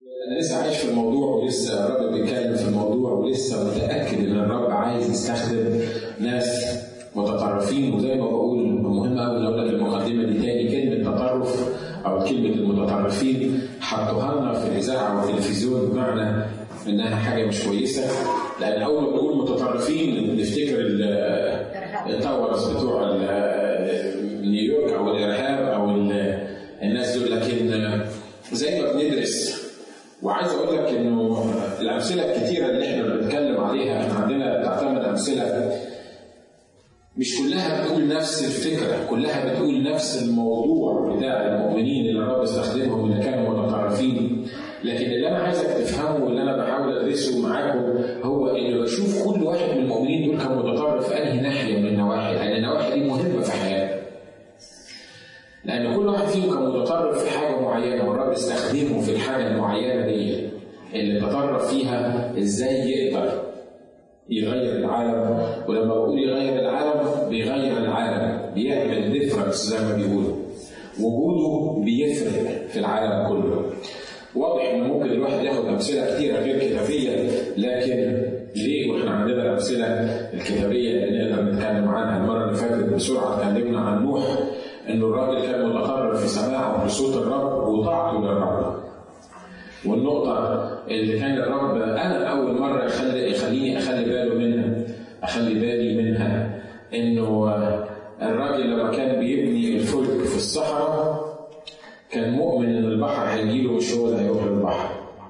انا لسه عايش في الموضوع ولسه الرب بيتكلم في الموضوع ولسه متاكد ان الرب عايز يستخدم ناس متطرفين وزي ما بقول مهم قوي لو لك المقدمه دي تاني كلمه تطرف او كلمه المتطرفين حطوها لنا في الاذاعه والتلفزيون بمعنى انها حاجه مش كويسه لان اول ما بنقول متطرفين نفتكر التاورز بتوع نيويورك او الارهاب او الناس دول لكن زي ما بندرس وعايز اقول لك انه الامثله الكثيره اللي احنا بنتكلم عليها احنا عندنا تعتمد امثله مش كلها بتقول نفس الفكره كلها بتقول نفس الموضوع بتاع المؤمنين اللي الرب استخدمهم اللي كانوا متطرفين لكن اللي انا عايزك تفهمه واللي انا بحاول ادرسه معاكم هو اني بشوف كل واحد من المؤمنين دول كان متطرف في انهي ناحيه من النواحي لان النواحي دي مهمه في حياتنا لأن كل واحد فيهم كان متطرف في حاجة معينة والرب استخدمه في الحاجة المعينة دي اللي تطرف فيها إزاي يقدر يغير العالم ولما بقول يغير العالم بيغير العالم بيعمل ديفرنس زي ما بيقولوا وجوده بيفرق في العالم كله واضح ان ممكن الواحد ياخد امثله كثيره غير كتابيه لكن ليه واحنا عندنا الامثله الكتابيه اللي نقدر نتكلم عنها المره اللي فاتت بسرعه اتكلمنا عن نوح انه الراجل كان متطرف في سماعه لصوت الرب وطاعته للرب. والنقطة اللي كان الرب أنا أول مرة يخلي يخليني أخلي باله منها أخلي بالي منها إنه الراجل لما كان بيبني الفلك في الصحراء كان مؤمن إن البحر هيجيله مش هو اللي هيروح للبحر.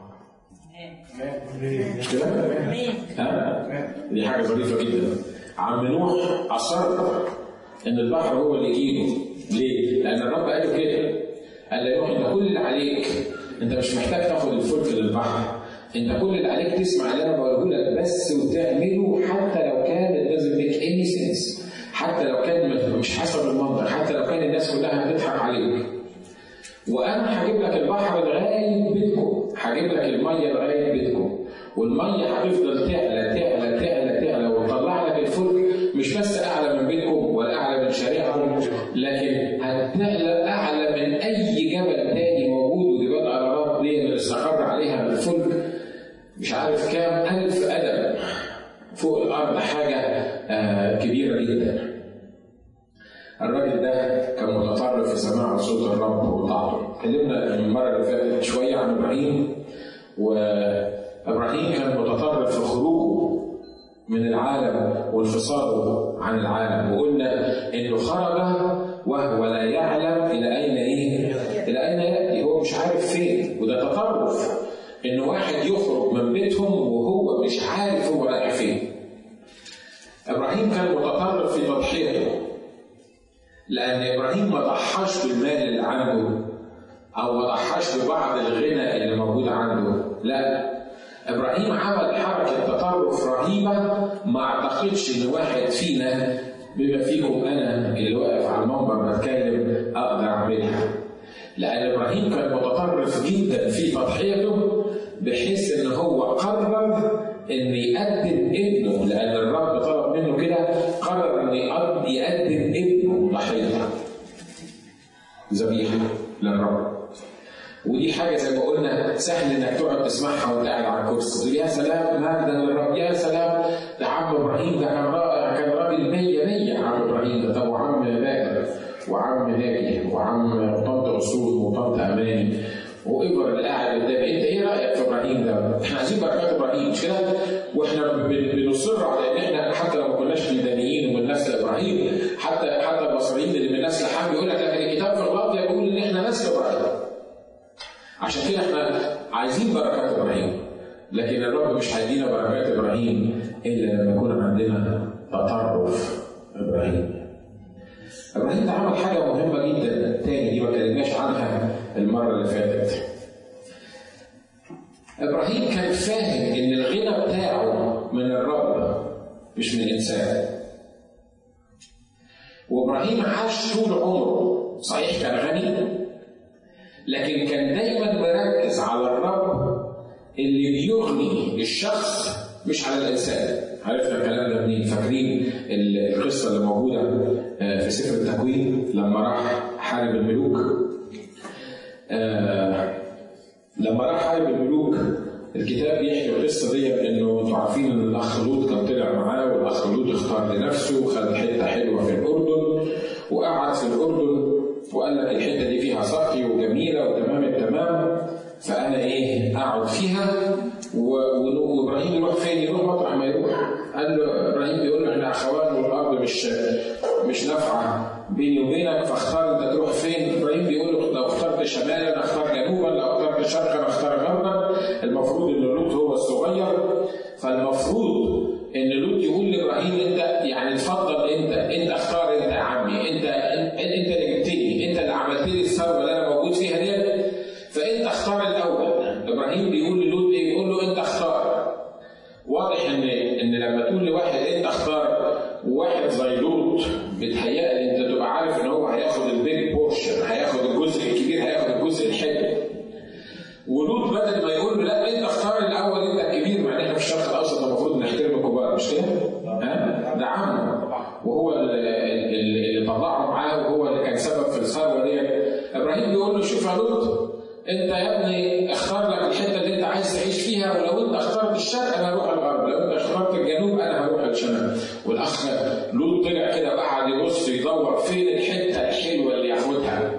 مش كده؟ ها؟ دي حاجة ظريفة جدا. عم نوح أصر إن البحر هو اللي يجيله ليه؟ لأن الرب قال له كده قال له أنت كل اللي عليك أنت مش محتاج تاخد الفلك للبحر أنت كل اللي عليك تسمع اللي أنا بقوله لك بس وتعمله حتى لو كان it doesn't make any sense حتى لو كان مش حسب المنطق حتى لو كان الناس كلها بتضحك عليك وأنا هجيب لك البحر لغاية بيتكم هجيب لك المية لغاية بيتكم والمية هتفضل تعلى تعلى تعلى تعلى وتطلع لك الفلك مش بس أعلى من بيتكم ولا أعلى من شارعهم لكن هتعلى أعلى من أي جبل تاني موجود ودي بقى الأرض دي اللي استقر عليها الفلك مش عارف كام ألف قدم فوق الأرض حاجة آه كبيرة جدا الراجل ده كان متطرف في سماع صوت الرب وطاعته اتكلمنا المرة اللي فاتت شوية عن إبراهيم وإبراهيم كان متطرف في خروجه من العالم وانفصاله عن العالم وقلنا انه خرج وهو لا يعلم الى اين ايه؟ الى اين ياتي هو مش عارف فين وده تطرف ان واحد يخرج من بيتهم وهو مش عارف هو رايح فين. ابراهيم كان متطرف في تضحيته لان ابراهيم ما ضحاش بالمال اللي عنده او ما ضحاش ببعض الغنى اللي موجود عنده لا ابراهيم عمل حركه تطرف رهيبه ما اعتقدش ان واحد فينا بما فيكم انا اللي واقف على المنبر بتكلم اقدر اعملها. لان ابراهيم كان متطرف جدا في تضحيته بحيث ان هو قرر ان يقدم ابنه لان الرب طلب منه كده قرر ان يقدم ابنه ضحيه. ذبيحه للرب. ودي حاجه زي ما قلنا سهل انك تقعد تسمعها وانت قاعد على الكرسي تقول يا سلام مجدا للرب يا سلام ده عم ابراهيم ده كان رائع كان راجل 100 100 عم ابراهيم ده طب وعم باكر وعم ناجي وعم طنط رسول وطنط اماني وايفر اللي قاعد قدامي انت ايه رايك في ابراهيم ده؟ احنا عايزين بركات ابراهيم مش كده؟ واحنا بنصر على ان احنا حتى لو ما كناش ميدانيين ومن نسل ابراهيم حتى حتى المصريين اللي من نسل حم يقول لك لكن الكتاب في الغلط يقول ان احنا نسل ابراهيم عشان كده احنا عايزين بركات ابراهيم لكن الرب مش هيدينا بركات ابراهيم الا لما يكون عندنا تطرف ابراهيم. ابراهيم ده عمل حاجه مهمه جدا تاني دي ما اتكلمناش عنها المره اللي فاتت. ابراهيم كان فاهم ان الغنى بتاعه من الرب مش من الانسان. وابراهيم عاش طول عمره صحيح كان غني لكن كان دايما مركز على الرب اللي بيغني الشخص مش على الانسان عرفنا الكلام ده منين فاكرين القصه اللي موجوده في سفر التكوين لما راح حارب الملوك لما راح حارب الملوك الكتاب بيحكي القصه دي انه انتوا عارفين ان الاخ لوط كان طلع معاه والاخ لوط اختار لنفسه وخد حته حلوه في الاردن وقعد في الاردن وقال لك الحته دي فيها سقي وجميله وتمام التمام فانا ايه اقعد فيها وابراهيم يروح فين؟ يروح مطرح ما يروح قال له ابراهيم بيقول له احنا اخوان والارض مش مش نافعه بيني وبينك فاختار انت تروح فين؟ ابراهيم بيقول له لو اخترت شمالا اختار جنوبا لو اخترت شرقا اختار غربا المفروض ان لوط هو الصغير فالمفروض ان لوط يقول لابراهيم انت يعني اتفضل انت انت اختار انت يا عمي انت انت اللي جبتني انت اللي عملت لي الثروه اللي انا موجود فيها دي فانت اختار الاول ابراهيم بيقول للوط ايه؟ بيقول له انت اختار واضح ان ان لما تقول لواحد انت اختار وواحد زي لوط بتهيألي انت تبقى عارف ان هو هياخد البيج بورشن هياخد الجزء الكبير هياخد الجزء الحلو ولوط بدل ما يقول له لا انت اختار الاول انت الكبير مع ان احنا في الشرق الاوسط المفروض نحترم الكبار مش كده؟ ها؟ ده عمه وهو اللي طلعه معاه وهو اللي كان سبب في الثروه دي ابراهيم بيقول له شوف يا لوط انت يا ابني اختار لك الحته اللي انت عايز تعيش فيها ولو انت اخترت الشرق انا هروح الغرب لو انت اخترت الجنوب انا هروح الشمال والاخ لوط طلع كده وقعد يبص يدور فين الحته الحلوه اللي ياخدها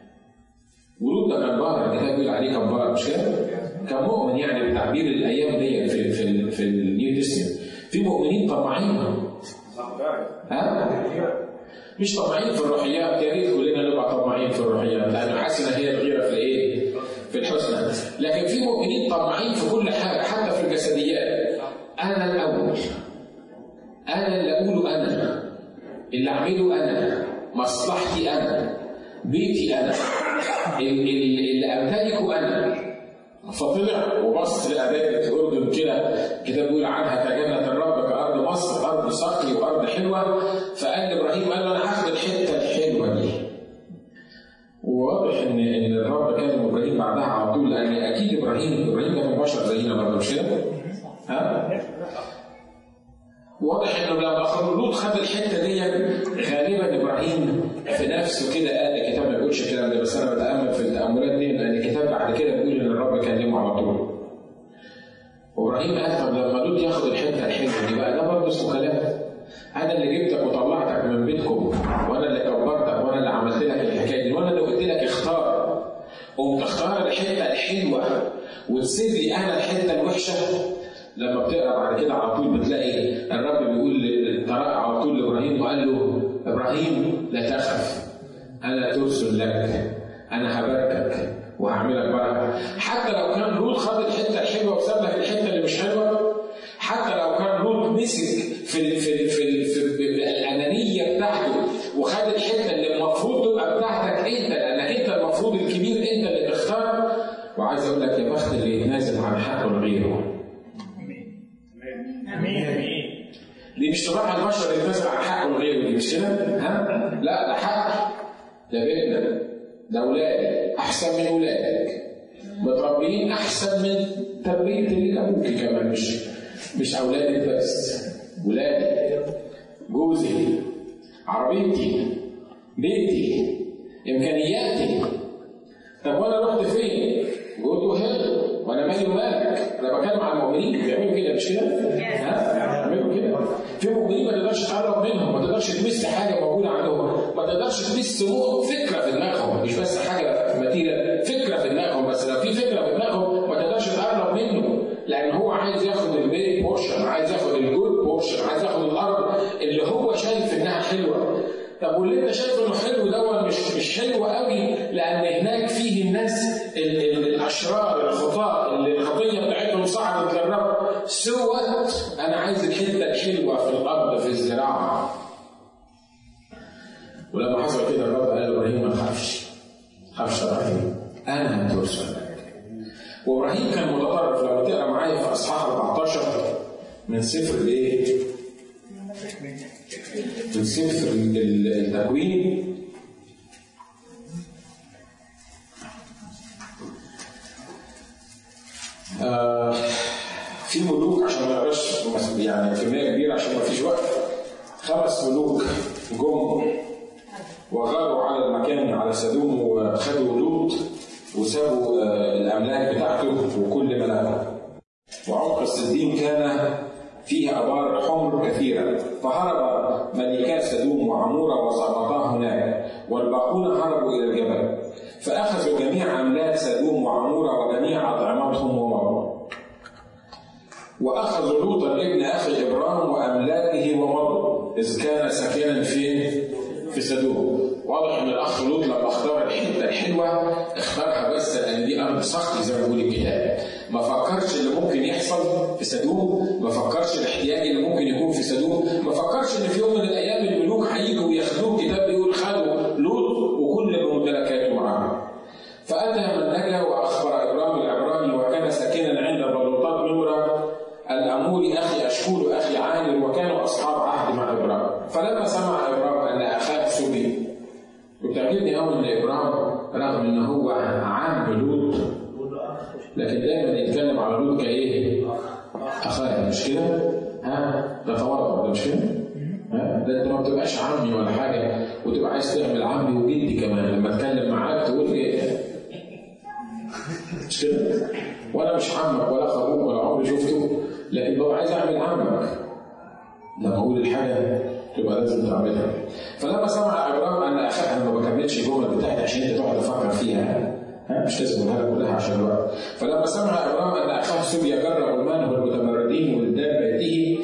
ولوط ده كان بار الكتاب بيقول عليه كان بار مش كده؟ كان مؤمن يعني بتعبير الايام دي في في في النيو تستمنت في مؤمنين طماعين ها؟ مش طماعين في الروحيات يا ريت كلنا نبقى طماعين في الروحيات لان حاسس هي الغيره في الايه؟ في الحسنى لكن في مؤمنين طماعين في كل حاجه حتى في الجسديات انا الاول انا اللي اقوله انا اللي اعمله انا مصلحتي انا بيتي انا اللي امتلكه انا فطلع وبص لأباء الأردن كده كده بيقول عنها كجنة الرب كأرض مصر أرض سقي وأرض حلوة فقال لإبراهيم قال له أنا هاخد الحتة الحلوة دي وواضح ان ان الرب كان ابراهيم بعدها على طول لان اكيد ابراهيم ابراهيم ده كان بشر زينا برضه مش كده؟ ها؟ واضح انه لما لوط خد الحته دي غالبا ابراهيم في نفسه كده قال الكتاب ما بيقولش الكلام ده بس انا بتامل في التاملات دي لان الكتاب بعد كده بيقول ان الرب كلمه على طول. وابراهيم قال طب لما لوط ياخد الحته الحلوه دي بقى ده برضه اسمه كلام. انا اللي جبتك وطلعتك من بيتكم وانا اللي كبرتك وانا اللي عملت لك الحكايه دي وانا اللي قلت لك اختار قوم تختار الحته الحلوه وتسيب لي انا الحته الوحشه لما بتقرا بعد كده على طول بتلاقي الرب بيقول ترى على طول لابراهيم وقال له ابراهيم لا تخف انا ترسل لك انا هباركك وهعملك بركه حتى لو كان لوط خد الحته الحلوه وساب لك الحته اللي مش حلوه حتى لو كان لوط مسك في في في, في, في الانانيه بتاعته وخد الحته اللي المفروض تبقى بتاعتك انت لانك انت المفروض الكبير انت اللي تختار وعايز اقول لك يا بخت اللي يتنازل عن حقه لغيره امين امين دي مش طباع البشر اللي يتنازل عن حقه لغيره دي مش كده؟ ها؟ لا ده حق ده بيتنا ده ولادي احسن من ولادك متربيين احسن من تربيه اللي ابوك كمان مش مش اولادك بس ولادي جوزي عربيتي بيتي امكانياتي طب وانا رحت فين؟ قلت هنا وانا مالي ومالك انا بتكلم عن المؤمنين بيعملوا كده مش كده؟ ها؟ بيعملوا كده في مؤمنين ما تقدرش تقرب منهم ما تقدرش تمس حاجه موجوده عندهم ما تقدرش تمس فكره في دماغهم مش بس حاجه ماتيريال فكره في دماغهم بس لو في فكره في دماغهم ما تقدرش تقرب منه لان هو عايز ياخد البيج بورشن عايز ياخد الجود بورشن عايز ياخد الارض اللي هو شايف انها حلوه طب واللي انت شايف انه حلو ده مش مش حلو قوي لان هناك فيه الناس ال- ال- الاشرار الخطاة اللي الخطيه بتاعتهم صعدت للرب سوت انا عايز الحته الحلوه في الارض في الزراعه ولما حصل كده الرب قال لابراهيم ما تخافش ما تخافش يا ابراهيم انا هترسل لك وابراهيم كان متطرف لو تقرا معايا في اصحاح 14 من سفر الايه؟ من سفر ال- التكوين آه في ملوك عشان ما نقراش يعني كميه كبيره عشان ما فيش وقت خمس ملوك جم وغاروا على المكان على سدوم وخدوا لوط وسابوا آه، الاملاك بتاعته وكل ملكه وعمق السديم كان فيه ابار حمر كثيره فهرب ملكا سدوم وعموره وسقطا هناك والباقون هربوا الى الجبل فاخذوا جميع املاك سدوم وعموره وجميع اطعمتهم ومروا واخذوا لوطا ابن اخي ابراهيم واملاكه ومضوا اذ كان ساكنا في في سدوم واضح ان الاخ لوط لما اختار الحته الحلوه اختارها بس لان دي ارض صخر زي ما بيقول الكتاب ما فكرش اللي ممكن يحصل في سدوم ما فكرش الاحتياج اللي ممكن يكون في سدوم ما فكرش ان في يوم من الايام الملوك هيجوا وياخدوه الكتاب بيقول خدوا لوط وكل بممتلكاته معاه فاتى من نجا واخبر ابراهيم العبراني وكان ساكنا عند بلوطات نورا الاموري اخي اشكول اخي عامر وكانوا اصحاب عهد مع ابراهيم فلما سمع ابراهيم ان اخاه سبي وبتعجبني قوي ان ابراهيم رغم ان هو عام لوط لكن دايما يتكلم على لوط كايه؟ اخاه مش كده؟ ها؟ ده تواضع ده مش كده؟ ها؟ ده انت ما بتبقاش عمي ولا حاجه وتبقى عايز تعمل عمي وجدي كمان لما اتكلم معاك تقول ايه؟ مش كده؟ وانا مش عمك ولا اخوك ولا عمري شفته لكن ببقى عايز اعمل عمك لما اقول الحاجه تبقى لازم تعملها فلما سمع ابراهيم ان اخاه انا ما بكملش الجمل بتاعتي عشان انت تقعد تفكر فيها ها مش لازم اقولها كلها عشان الوقت فلما سمع ابراهيم ان اخاه سوريا جر غلمانه المتمردين ولدان بيته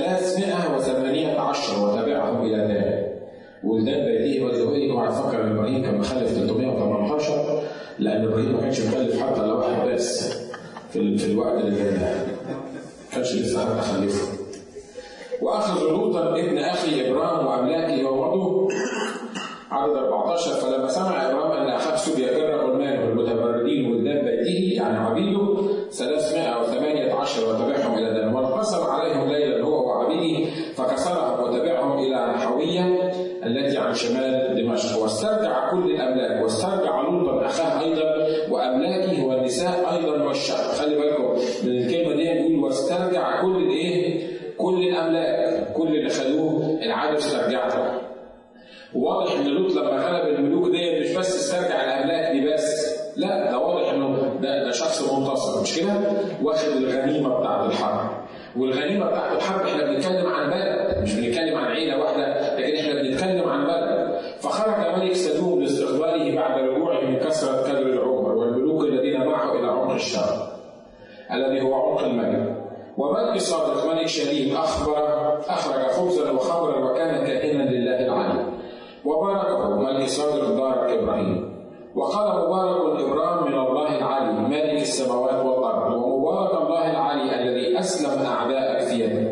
318 وتبعهم الى ذلك ولدان بيته والزوجيه اوعى تفكر ان ابراهيم كان مخلف 318 لان ابراهيم ما كانش مخلف حتى لو واحد بس في, في الوقت اللي كان ده ما كانش لسه حتى خلفه واخذ لوطا ابن اخي ابراهيم واملاكه ومضوا عدد 14 فلما سمع ابراهيم ان اخاه سوريا جر غلمانه المتمردين ولدان بيته يعني عبيده 318 وتبعهم الى دان وانقسم عليهم ليلا هو وعبيده فكسرهم وتبعهم الى حويه التي عن شمال دمشق واسترجع كل الاملاك واسترجع لوطا اخاه ايضا واملاكه والنساء ايضا والشعب خلي بالكم من الكلمه دي بيقول واسترجع كل الايه؟ كل الاملاك كل اللي خدوه العدد استرجعته وواضح ان لوط لما غلب الملوك دي مش بس استرجع الاملاك دي بس لا ده واضح انه ده, ده شخص منتصر مش كده؟ واخد الغنيمه بتاعت الحرب والغنيمه بتاعت الحرب احنا بنتكلم عن بلد مش بنتكلم عن عيله واحده لكن احنا بنتكلم عن بلد فخرج ملك سدوم لاستقباله بعد رجوعه من كثره كدر العمر والملوك الذين معه الى عمق الشرق الذي هو عمق المجد وملك صادق ملك شديد اخبر اخرج خبزا وخمرا وكان كائنا لله العلي وباركه ملك صادق بارك ابراهيم وقال مبارك ابراهيم من الله العلي مالك السماوات والارض ومبارك الله العلي الذي اسلم اعداءك في يدك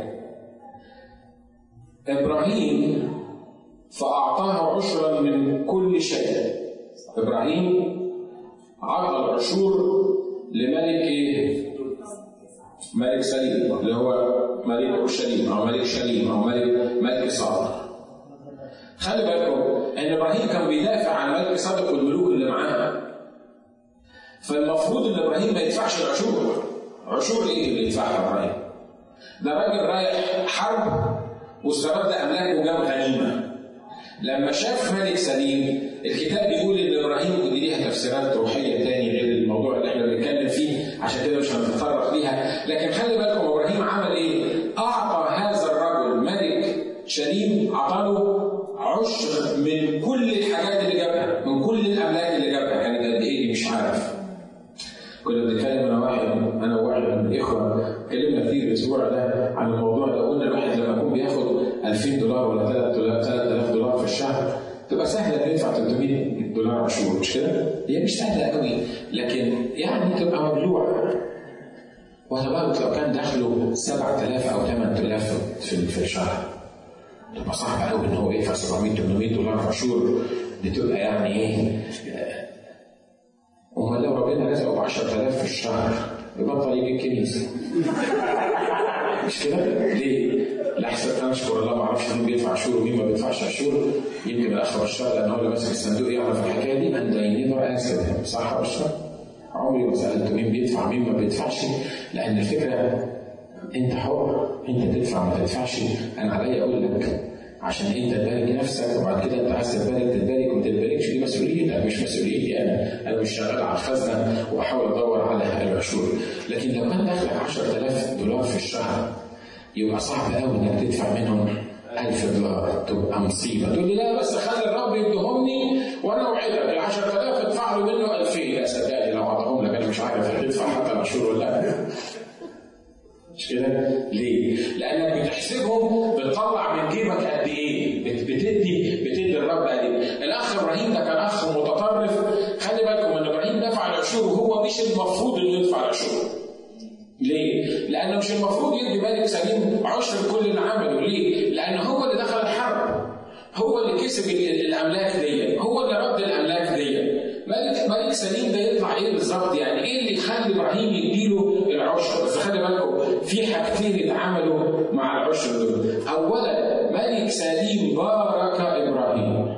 ابراهيم فاعطاه عشرا من كل شيء ابراهيم عطى العشور لملك ايه؟ ملك سليم اللي هو ملك اورشليم او ملك شليم او ملك ملك صادق خلي بالكم ان ابراهيم كان بيدافع عن ملك صادق والملوك اللي معاه فالمفروض ان ابراهيم ما يدفعش العشور عشور ايه اللي يدفعها ابراهيم ده راجل رايح حرب واسترد املاك وجاب غنيمه لما شاف ملك سليم الكتاب بيقول ان ابراهيم ودي ليها تفسيرات روحيه تاني غير الموضوع اللي احنا بنتكلم فيه عشان كده مش هنتطرق ليها لكن خلي بالكم ابراهيم عمل ايه؟ اعطى هذا الرجل ملك شليم اعطاه عشر من كل الحاجات اللي جابها من كل الاملاك اللي جابها كانت قد ايه دي مش عارف كنا بنتكلم انا واحد انا وواحد من الاخوه اتكلمنا كتير الاسبوع ده عن الموضوع ده قلنا الواحد لما يكون بياخد 2000 دولار ولا 3000 دولار في الشهر تبقى سهله انه يدفع 300 دولار عشور مش كده؟ هي مش سهله قوي لكن يعني تبقى مبلوعه وانا بالك لو كان دخله 7000 او 8000 في في الشهر تبقى صعب قوي ان هو يدفع 700 800 دولار عشور دي تبقى يعني ايه امال لو ربنا رزقه ب 10000 في الشهر يبطل يجي الكنيسه مش كده؟ ليه؟ لحسن انا اشكر الله ما اعرفش مين بيدفع عشور ومين ما بيدفعش عشور يمكن الاخ بشار لان هو اللي ماسك الصندوق يعرف الحكايه دي and I never asked him صح يا بشار؟ عمري ما سالت مين بيدفع مين ما بيدفعش لان الفكره انت حر انت تدفع ما تدفعش انا عليا اقول لك عشان انت تبارك نفسك وبعد كده انت عايز تبارك تتبارك وما تتباركش دي مسؤوليتك دي مش مسؤوليتي انا انا مش شغال على الخزنه وبحاول ادور على العشور لكن لو كان دخلك 10000 دولار في الشهر يبقى صعب قوي انك تدفع منهم 1000 دولار تبقى مصيبه تقول لي لا بس خلي الرب يديهمني وانا اوعدك ال 10000 ادفع له منه 2000 يا صدقني لو عطاهم لك انا مش عارف هتدفع حتى العشور ولا لا مش كده؟ ليه؟ لأنك بتحسبهم بتطلع من جيبك قد إيه؟ بتدي بتدي الرب قد إيه؟ الأخ إبراهيم ده كان أخ متطرف خلي بالكم إن إبراهيم دفع العشور وهو مش المفروض إنه يدفع العشور. ليه؟ لأنه مش المفروض يدي مالك سليم عشر كل اللي عمله، ليه؟ لأن هو اللي دخل الحرب. هو اللي كسب الأملاك دي، هو اللي رد الأملاك دي. ملك ملك سليم ده يطلع ايه بالظبط يعني ايه اللي يخلي ابراهيم يديله العشر بس خلي بالكم في حاجتين اتعملوا مع العشر دول اولا ملك سليم بارك ابراهيم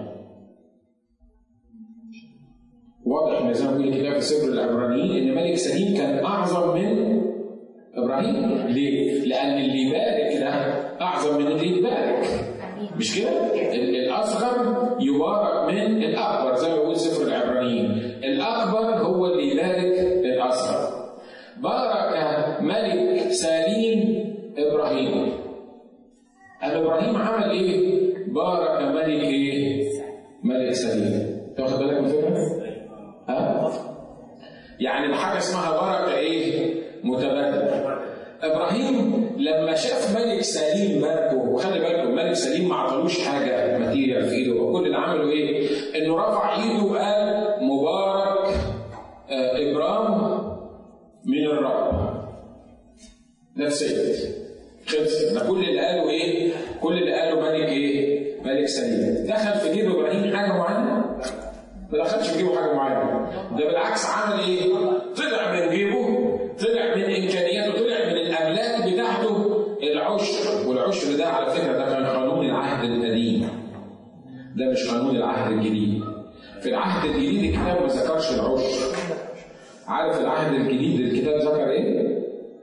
واضح ان زي ما بيقول كده في سفر العبرانيين ان ملك سليم كان اعظم من ابراهيم ليه؟ لان اللي يبارك ده اعظم من اللي يبارك مش كده؟ الاصغر يبارك من الاكبر زي ما بيقول سفر العبرانيين الاكبر هو اللي يبارك الاصغر بارك ملك سليم ابراهيم ابراهيم عمل ايه؟ بارك ملك ايه؟ ملك سليم تاخد بالك من الفكره؟ ها؟ يعني حاجه اسمها بركه ايه؟ متبادله ابراهيم لما شاف ملك سليم باركه وخلي بالكم ملك سليم ما عطلوش حاجه ماتيريال في ايده وكل اللي عمله ايه؟ انه رفع ايده وقال مبارك آه ابرام من الرب. That's it. خلص ده كل اللي قاله ايه؟ كل اللي قاله ملك ايه؟ ملك سليم. دخل في جيب ابراهيم حاجه معينه؟ ما دخلش في جيبه حاجه معينه. ده بالعكس عمل ايه؟ طلع من جيبه طلع من امكانياته طلع من الاملاك بتاعته العشر والعشر ده على فكره ده كان قانون العهد القديم ده مش قانون العهد الجديد في العهد الجديد الكتاب ما ذكرش العشر عارف العهد الجديد الكتاب ذكر ايه؟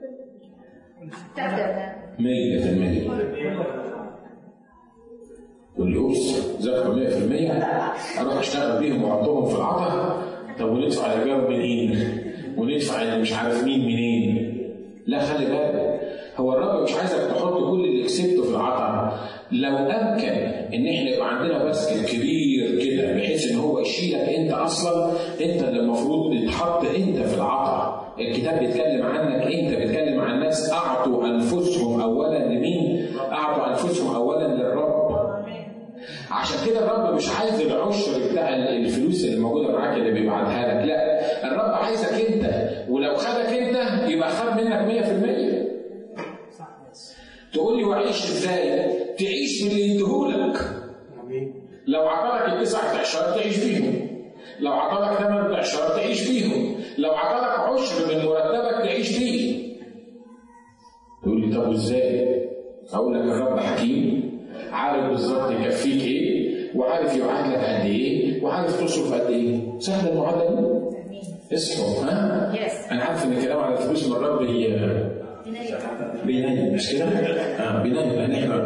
100% تقول لي اوبس ذكر 100% اروح اشتغل بيهم واحطهم في العطا طب وندفع الايجار منين؟ وندفع اللي مش عارف مين منين لا خلي بالك هو الرب مش عايزك تحط كل اللي كسبته في العطا لو امكن ان احنا يبقى عندنا باسكت كبير كده بحيث ان هو يشيلك انت اصلا انت اللي المفروض تتحط انت في العطا الكتاب بيتكلم عنك انت بيتكلم عن ناس اعطوا انفسهم اولا لمين؟ اعطوا انفسهم اولا للرب عشان كده الرب مش عايز العشر بتاع الفلوس اللي موجوده معاك اللي بيبعتها لك لا الرب عايزك انت ولو خدك انت يبقى خد منك 100% تقول لي واعيش ازاي؟ تعيش باللي يديهولك لو عطالك التسع تعشار تعيش بيهم لو عطالك ثمان تعشار تعيش بيهم لو عطالك عشر من مرتبك تعيش بيه تقول لي طب ازاي؟ اقول لك الرب حكيم عارف بالظبط يكفيك ايه وعارف يوعد لك قد ايه وعارف تصرف قد ايه سهله المعادله دي اصحوا ها انا عارف ان الكلام على الفلوس مرات بي بينام مش كده؟ اه بينام لان احنا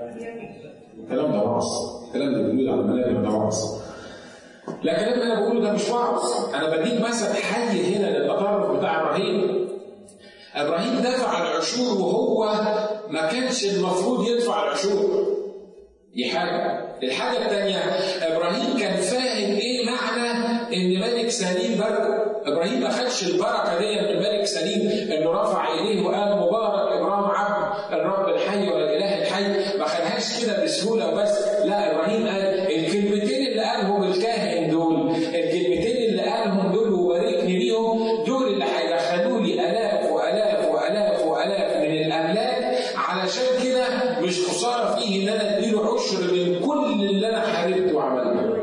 الكلام ده وعظ الكلام ده بيقول على المنابر ده وعظ لا الكلام اللي انا بقوله ده مش وعظ انا بديك مثل حي هنا للتطرف بتاع ابراهيم ابراهيم دفع العشور وهو ما كانش المفروض يدفع العشور دي حاجة الحاجة الثانية إبراهيم كان فاهم إيه معنى إن ملك سليم باركه إبراهيم ما خدش البركة دي من ملك سليم إنه رفع إيديه وقال مبارك إبراهيم عبد الرب الحي والإله الحي ما خدهاش كده بسهولة وبس لا إبراهيم قال الكلمتين اللي قالهم الكاهن دول الكلمتين اللي قالهم دول وباركني بيهم دول اللي هيدخلوا لي آلاف وآلاف وآلاف وآلاف من الأملاك علشان كده مش خسارة فيه إن أنا أديله عشر من كل اللي أنا حاربته وعملته.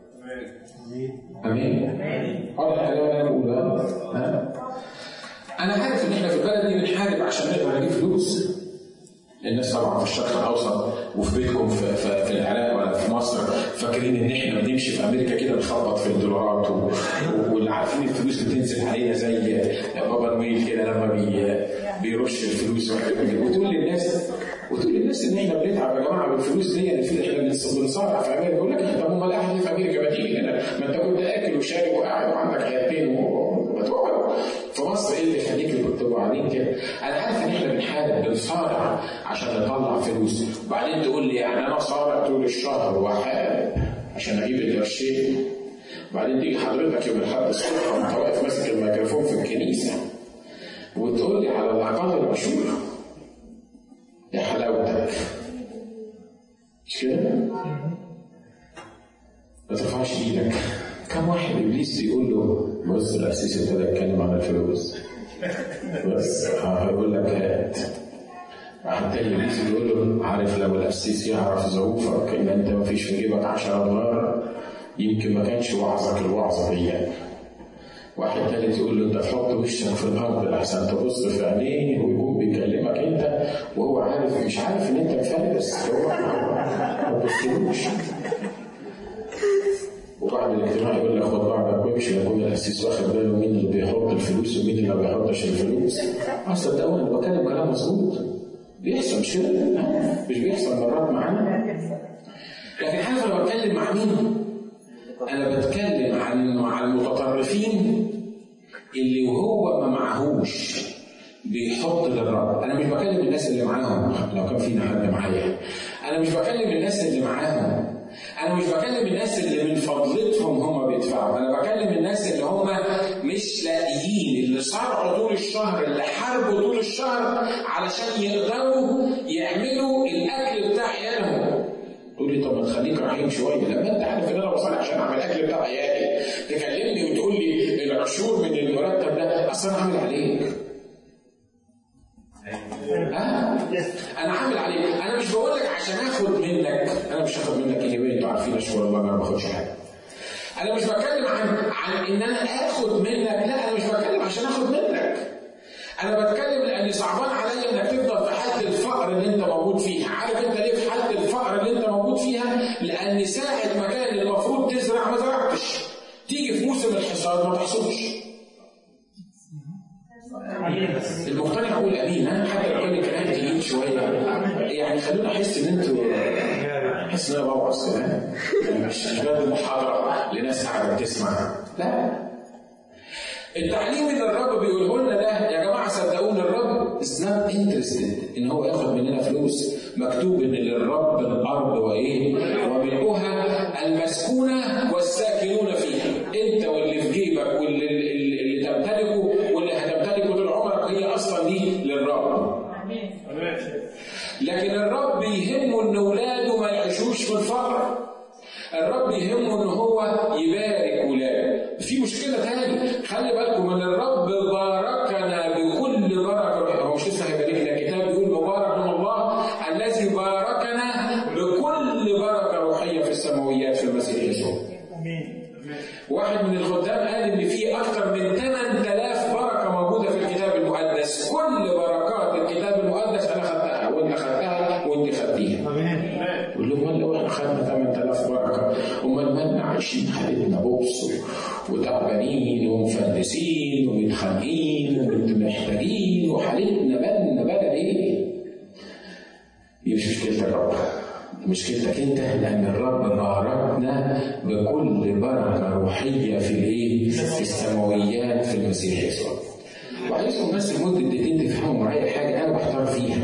امين واضح الكلام اللي انا بقوله ها انا عارف ان احنا في البلد دي بنحارب عشان نقدر نجيب فلوس الناس طبعا في الشرق الاوسط وفي بيتكم في, في, في العراق ولا في مصر فاكرين ان احنا بنمشي في امريكا كده نخبط في الدولارات و... واللي عارفين الفلوس بتنزل علينا زي بابا نويل كده لما بي... بيرش الفلوس وتقول للناس وتقول للناس ان احنا بنتعب يا جماعه بالفلوس دي يعني في احنا بنصارع في امريكا يقول لك طب امال اهلي في امريكا ما تيجي هنا ما انت كنت اكل عندك عيادتين وتقعد في مصر ايه اللي يخليك يكتبوا عليك كده؟ انا عارف ان احنا بنحارب بنصارع عشان نطلع فلوس وبعدين تقول لي يعني انا صارع طول الشهر واحارب عشان اجيب القرشين وبعدين تيجي حضرتك يوم الاحد الصبح وانت واقف ماسك الميكروفون في الكنيسه وتقول لي على الاقل العشور يا حلاوتك مش كده؟ ما ترفعش ايدك كم واحد ابليس بيقول له بص القسيس ابتدى يتكلم عن الفلوس بس هيقول لك هات واحد تاني ابليس بيقول له عارف لو القسيس يعرف ظروفك ان انت ما فيش في جيبك 10 دولار يمكن ما كانش وعظك الوعظه دي واحد تالت يقول له انت تحط وشك في الارض احسن تبص في عينيه ويكون بيكلمك انت وهو عارف مش عارف ان انت مفلس هو ما تبصلوش وبعد الاجتماع يقول لك خد بعضك وامشي يكون القسيس واخد باله مين اللي بيحط الفلوس ومين اللي ما بيحطش الفلوس. اصل ده انا بتكلم كلام مظبوط. بيحصل مش كده؟ مش بيحصل مرات معانا؟ لكن عارف انا بتكلم مع مين؟ انا بتكلم عن مع المتطرفين اللي وهو ما معهوش بيحط للرب انا مش بكلم الناس اللي معاهم لو كان فينا حد معايا انا مش بكلم الناس اللي معاهم انا مش بكلم الناس اللي من فضلتهم هم بيدفعوا انا بكلم الناس اللي هم مش لاقيين اللي صرعوا طول الشهر اللي حاربوا طول الشهر علشان يقدروا يعملوا الاكل بتاع عيالهم تقول لي طب ما تخليك رحيم شويه لما انت عارف ان انا بصلي عشان اعمل الاكل بتاع عيالي تكلمني وتقول لي العشور من المرتب ده اصل انا عامل عليك ها؟ انا عامل عليك انا مش بقول لك عشان اخد منك انا مش هاخد منك ايه انتوا عارفين اشكر الله انا ما باخدش حاجه انا مش بتكلم عن عن ان انا اخد منك لا انا مش بتكلم عشان اخد منك انا بتكلم لان صعبان عليا انك تفضل في حاله الفقر اللي انت موجود فيها عارف انت ليه في حاله الفقر اللي انت موجود فيها لان ساعه ما كان المفروض تزرع ما زرعتش تيجي في موسم الحصاد ما تحصدش المقتنع يقول امين ها حتى لو كان الكلام تقيل شويه يعني خلونا احس ان انتوا احس ان انا بوعظ كده مش باب المحاضره لناس قاعده بتسمع لا التعليم اللي الرب بيقوله لنا ده يا جماعه صدقوني الرب از نوت انترستد ان هو ياخد مننا فلوس مكتوب ان للرب الارض وايه؟ وملؤها المسكونه والساكنون فيها انت واللي في جيبك واللي اللي تمتلكه واللي هتمتلكه طول عمرك هي اصلا دي للرب. لكن الرب يهمه ان اولاده ما يعيشوش في الفقر. الرب يهمه ان هو يبارك ولاده. في مشكله تاني خلي بالكم ان الرب باركنا بكل بركه هو مش لسه هيباركنا الكتاب بيقول مبارك من الله الذي باركنا بكل بركه روحيه في السماويات في المسيح يسوع. واحد من الخدام قال ان في اكثر من 8000 بركه موجوده في الكتاب المقدس كل بركات الكتاب المقدس انا خدتها وانت خدتها وانت خدتيها قول لهم امال لو احنا خدنا 8000 بركه امال مالنا عايشين حالتنا بؤس وتعبانين ومفلسين ومتخانقين ومحتاجين وحالتنا بالنا بلد ايه؟ دي مش مشكله الرب مشكلتك انت لان الرب باركنا بكل بركه روحيه في الايه؟ في السماويات في المسيح يسوع. وعايزكم بس لمده دقيقتين تفهموا معايا حاجه انا بحتار فيها.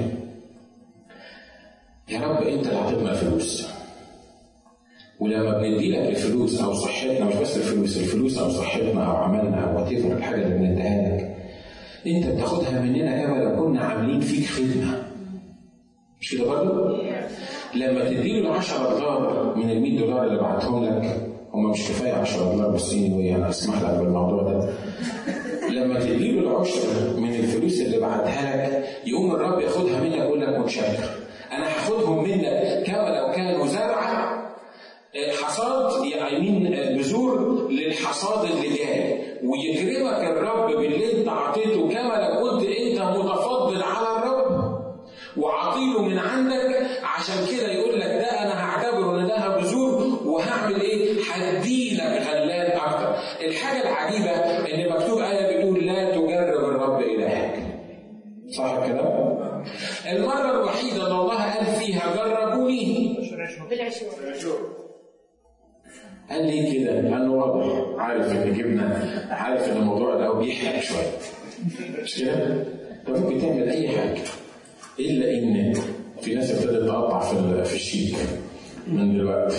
يا رب انت اللي هتطلع فلوس. ولما بندي لك الفلوس او صحتنا مش بس الفلوس الفلوس او صحتنا او عملنا او وات الحاجه اللي بنديها لك انت بتاخدها مننا كما لو كنا عاملين فيك خدمه مش كده برضه؟ لما تديله ال 10 دولار من ال 100 دولار اللي بعتهم لك هم مش كفايه 10 دولار بالصيني انا اسمح لك بالموضوع ده لما تديله العشر من الفلوس اللي بعتها لك يقوم الرب ياخدها منك ويقول لك متشكر انا هاخدهم منك كما لو كانوا زرعه حصاد يمين بذور للحصاد اللي جاي ويكرمك الرب باللي انت عطيته كما لو كنت انت متفضل على الرب وعطيله من عندك عشان كده يقول لك ده انا هعتبره ان ده بذور وهعمل ايه؟ هديلك غلات اكتر. الحاجه العجيبه ان مكتوب ايه بتقول لا تجرب الرب الهك. صح كده؟ المره الوحيده اللي الله قال فيها جربوني بالعشور قال لي كده؟ لانه واضح عارف ان جبنا عارف ان الموضوع ده بيحرق شويه مش كده؟ انت ممكن تعمل اي حاجه الا ان في ناس ابتدت تقطع في في الشيك من دلوقتي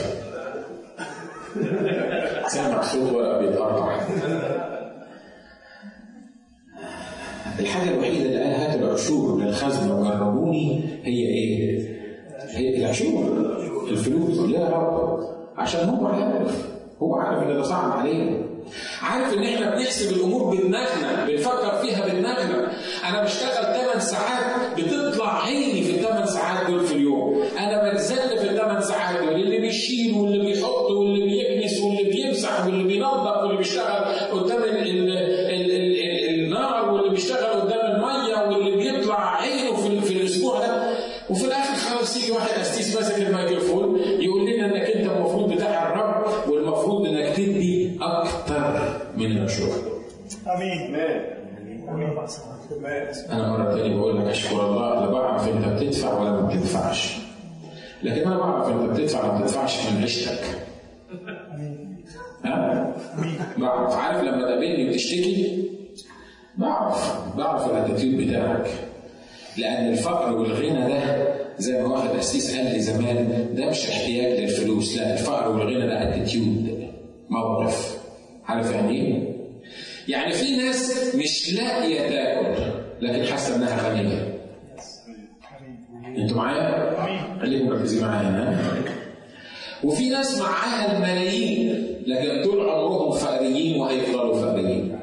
سامع صوت ورقه بيتقطع الحاجه الوحيده اللي قال هات العشور للخزنه وجربوني هي ايه؟ هي العشور الفلوس ليه يا رب؟ عشان هو عارف هو عارف ان ده صعب عليه عارف ان احنا بنحسب الامور بدماغنا بنفكر فيها بدماغنا انا بشتغل 8 ساعات بتطلع عيني في الثمان ساعات دول في اليوم انا بتذل في الثمان ساعات دول اللي بيشيل واللي بيحط واللي بيكنس واللي بيمسح واللي بينظف واللي بيشتغل قدام ال ال ال ال النار واللي بيشتغل قدام الميه واللي بيطلع عينه في, في الاسبوع ده وفي الاخر خلاص يجي واحد قسيس ماسك الميكروفون يقول لنا انك انت المفروض بتاع الرب والمفروض انك تدي اكتر من العشور. امين انا مره تانية بقول لك اشكر الله لا بعرف انت بتدفع ولا ما بتدفعش. لكن انا بعرف انت بتدفع ولا ما بتدفعش من عيشتك. ها؟ بعرف عارف لما تقابلني وتشتكي بعرف بعرف الاتيتيود بتاعك لان الفقر والغنى ده زي ما واحد قسيس قال لي زمان ده مش احتياج للفلوس لا الفقر والغنى ده اتيتيود موقف عارف يعني ايه؟ يعني في ناس مش لاقيه تاكل لكن حاسه انها غنيه انتوا معايا؟ خليكم مركزين معايا ها؟ وفي ناس معاها الملايين لكن طول عمرهم فقريين وهيفضلوا فقريين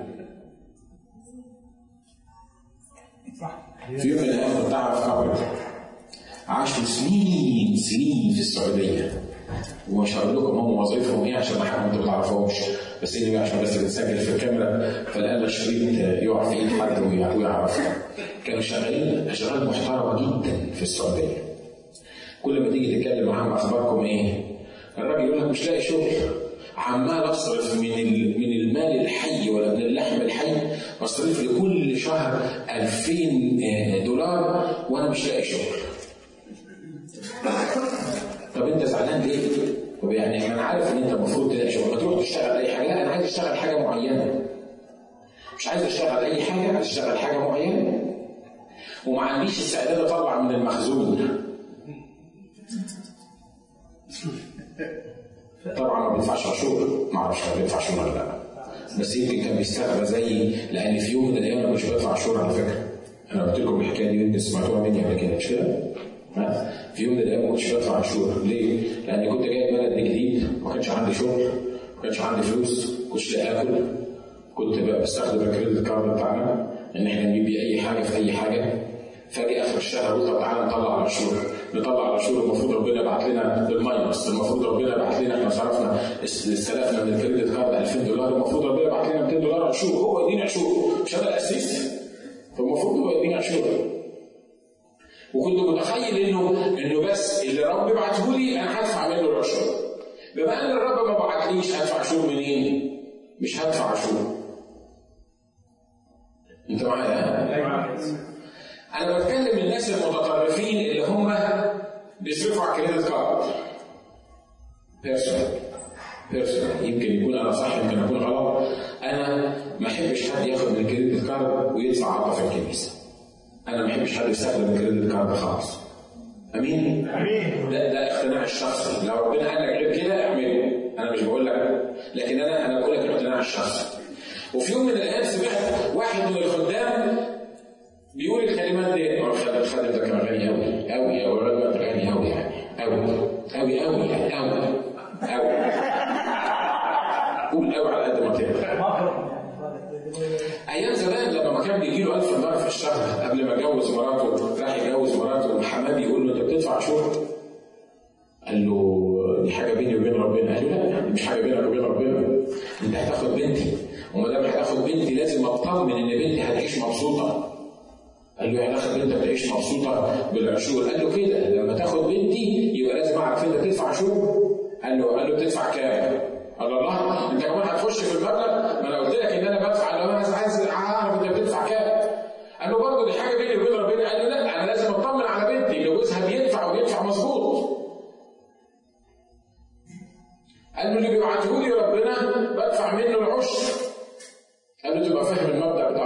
في يوم من الايام كنت اعرف قبر عاشوا سنين سنين في السعوديه ومش هقول لكم هم وظيفهم ايه عشان ما حد ما تعرفهمش بس ايه عشان بس بتسجل في الكاميرا فلقى الشريط يقع في ايد حد ويعرف كانوا شغالين اشغال محترمه جدا في السعوديه كل ما تيجي تتكلم معاهم اخباركم ايه؟ الراجل يقول لك مش لاقي شغل عمال اصرف من من المال الحي ولا من اللحم الحي بصرف لي كل شهر 2000 دولار وانا مش لاقي شغل. طب انت زعلان ليه؟ طب يعني انا عارف ان انت المفروض تلاقي شغل ما تروح تشتغل اي حاجه لا انا عايز اشتغل حاجه معينه. مش عايز اشتغل اي حاجه عايز اشتغل حاجه معينه. وما عنديش استعداد اطلع من المخزون. طبعا ما بيدفعش عشور ما اعرفش هو بيدفع عشور ولا لا بس يمكن كان بيستغرب زيي لان في يوم من الايام ما كنتش بدفع عشور على فكره انا قلت لكم الحكايه دي يمكن سمعتوها مني قبل كده مش كده؟ في يوم من الايام ما كنتش بدفع عشور ليه؟ لان كنت جاي بلد جديد ما كانش عندي شغل ما كانش عندي فلوس ما كنتش لاقي اكل كنت بقى بستخدم الكريدت كارد بتاعنا ان احنا نجيب بيه اي حاجه في اي حاجه فاجي اخر الشهر اقول طب تعالى نطلع العشور نطلع العشور المفروض ربنا يبعت لنا الماينس المفروض ربنا يبعت لنا احنا صرفنا استلفنا من الكريدت كارد 2000 دولار المفروض ربنا يبعت لنا 200 دولار عشور هو يديني عشور مش انا الاسيس فالمفروض هو يديني عشور وكنت متخيل انه انه بس اللي رب يبعته لي انا هدفع منه العشور بما ان الرب ما بعتليش هدفع عشور منين؟ مش هدفع عشور انت معايا؟ انا بتكلم الناس المتطرفين اللي هم بيصرفوا على الكريدت كارد بيرسونال بيرسونال يمكن يكون انا صح يمكن اكون غلط انا ما احبش حد ياخد من الكريدت كارد ويدفع عطا في الكنيسه انا ما احبش حد يستخدم الكريدت كارد خالص امين امين ده ده اقتناع الشخصي لو ربنا قال لك غير كده اعمله انا مش بقول لك لكن انا انا بقول لك الاقتناع الشخصي وفي يوم من الايام سمعت واحد من الخدام بيقول الكلمات دي الخادم ده كان غني قوي قوي او الراجل غني قوي يعني قوي قوي قوي يعني قوي قوي قول قوي على قد ما تقدر ايام زمان لما ما كان بيجي له 1000 دولار في الشهر قبل ما يجوز مراته راح يجوز مراته وحماه بيقول له انت بتدفع عشور؟ قال له دي حاجه بيني وبين ربنا قال له لا دي مش حاجه بينك وبين ربنا انت هتاخد بنتي وما دام هتاخد بنتي لازم اطمن ان بنتي هتعيش مبسوطه قال له يعني اخد بنتك تعيش مبسوطه بالعشور قال له كده لما تاخد بنتي يبقى لازم اعرف انت تدفع عشور قال له قال له تدفع كام؟ قال له الله انت كمان هتخش في المبلغ ما انا قلت لك ان انا بدفع لو انا عايز اعرف انت بتدفع كام قال له برضه دي حاجه بيني وبين ربنا قال له لا انا لازم اطمن على بنتي جوزها بيدفع وبيدفع مظبوط قال له اللي بيبعته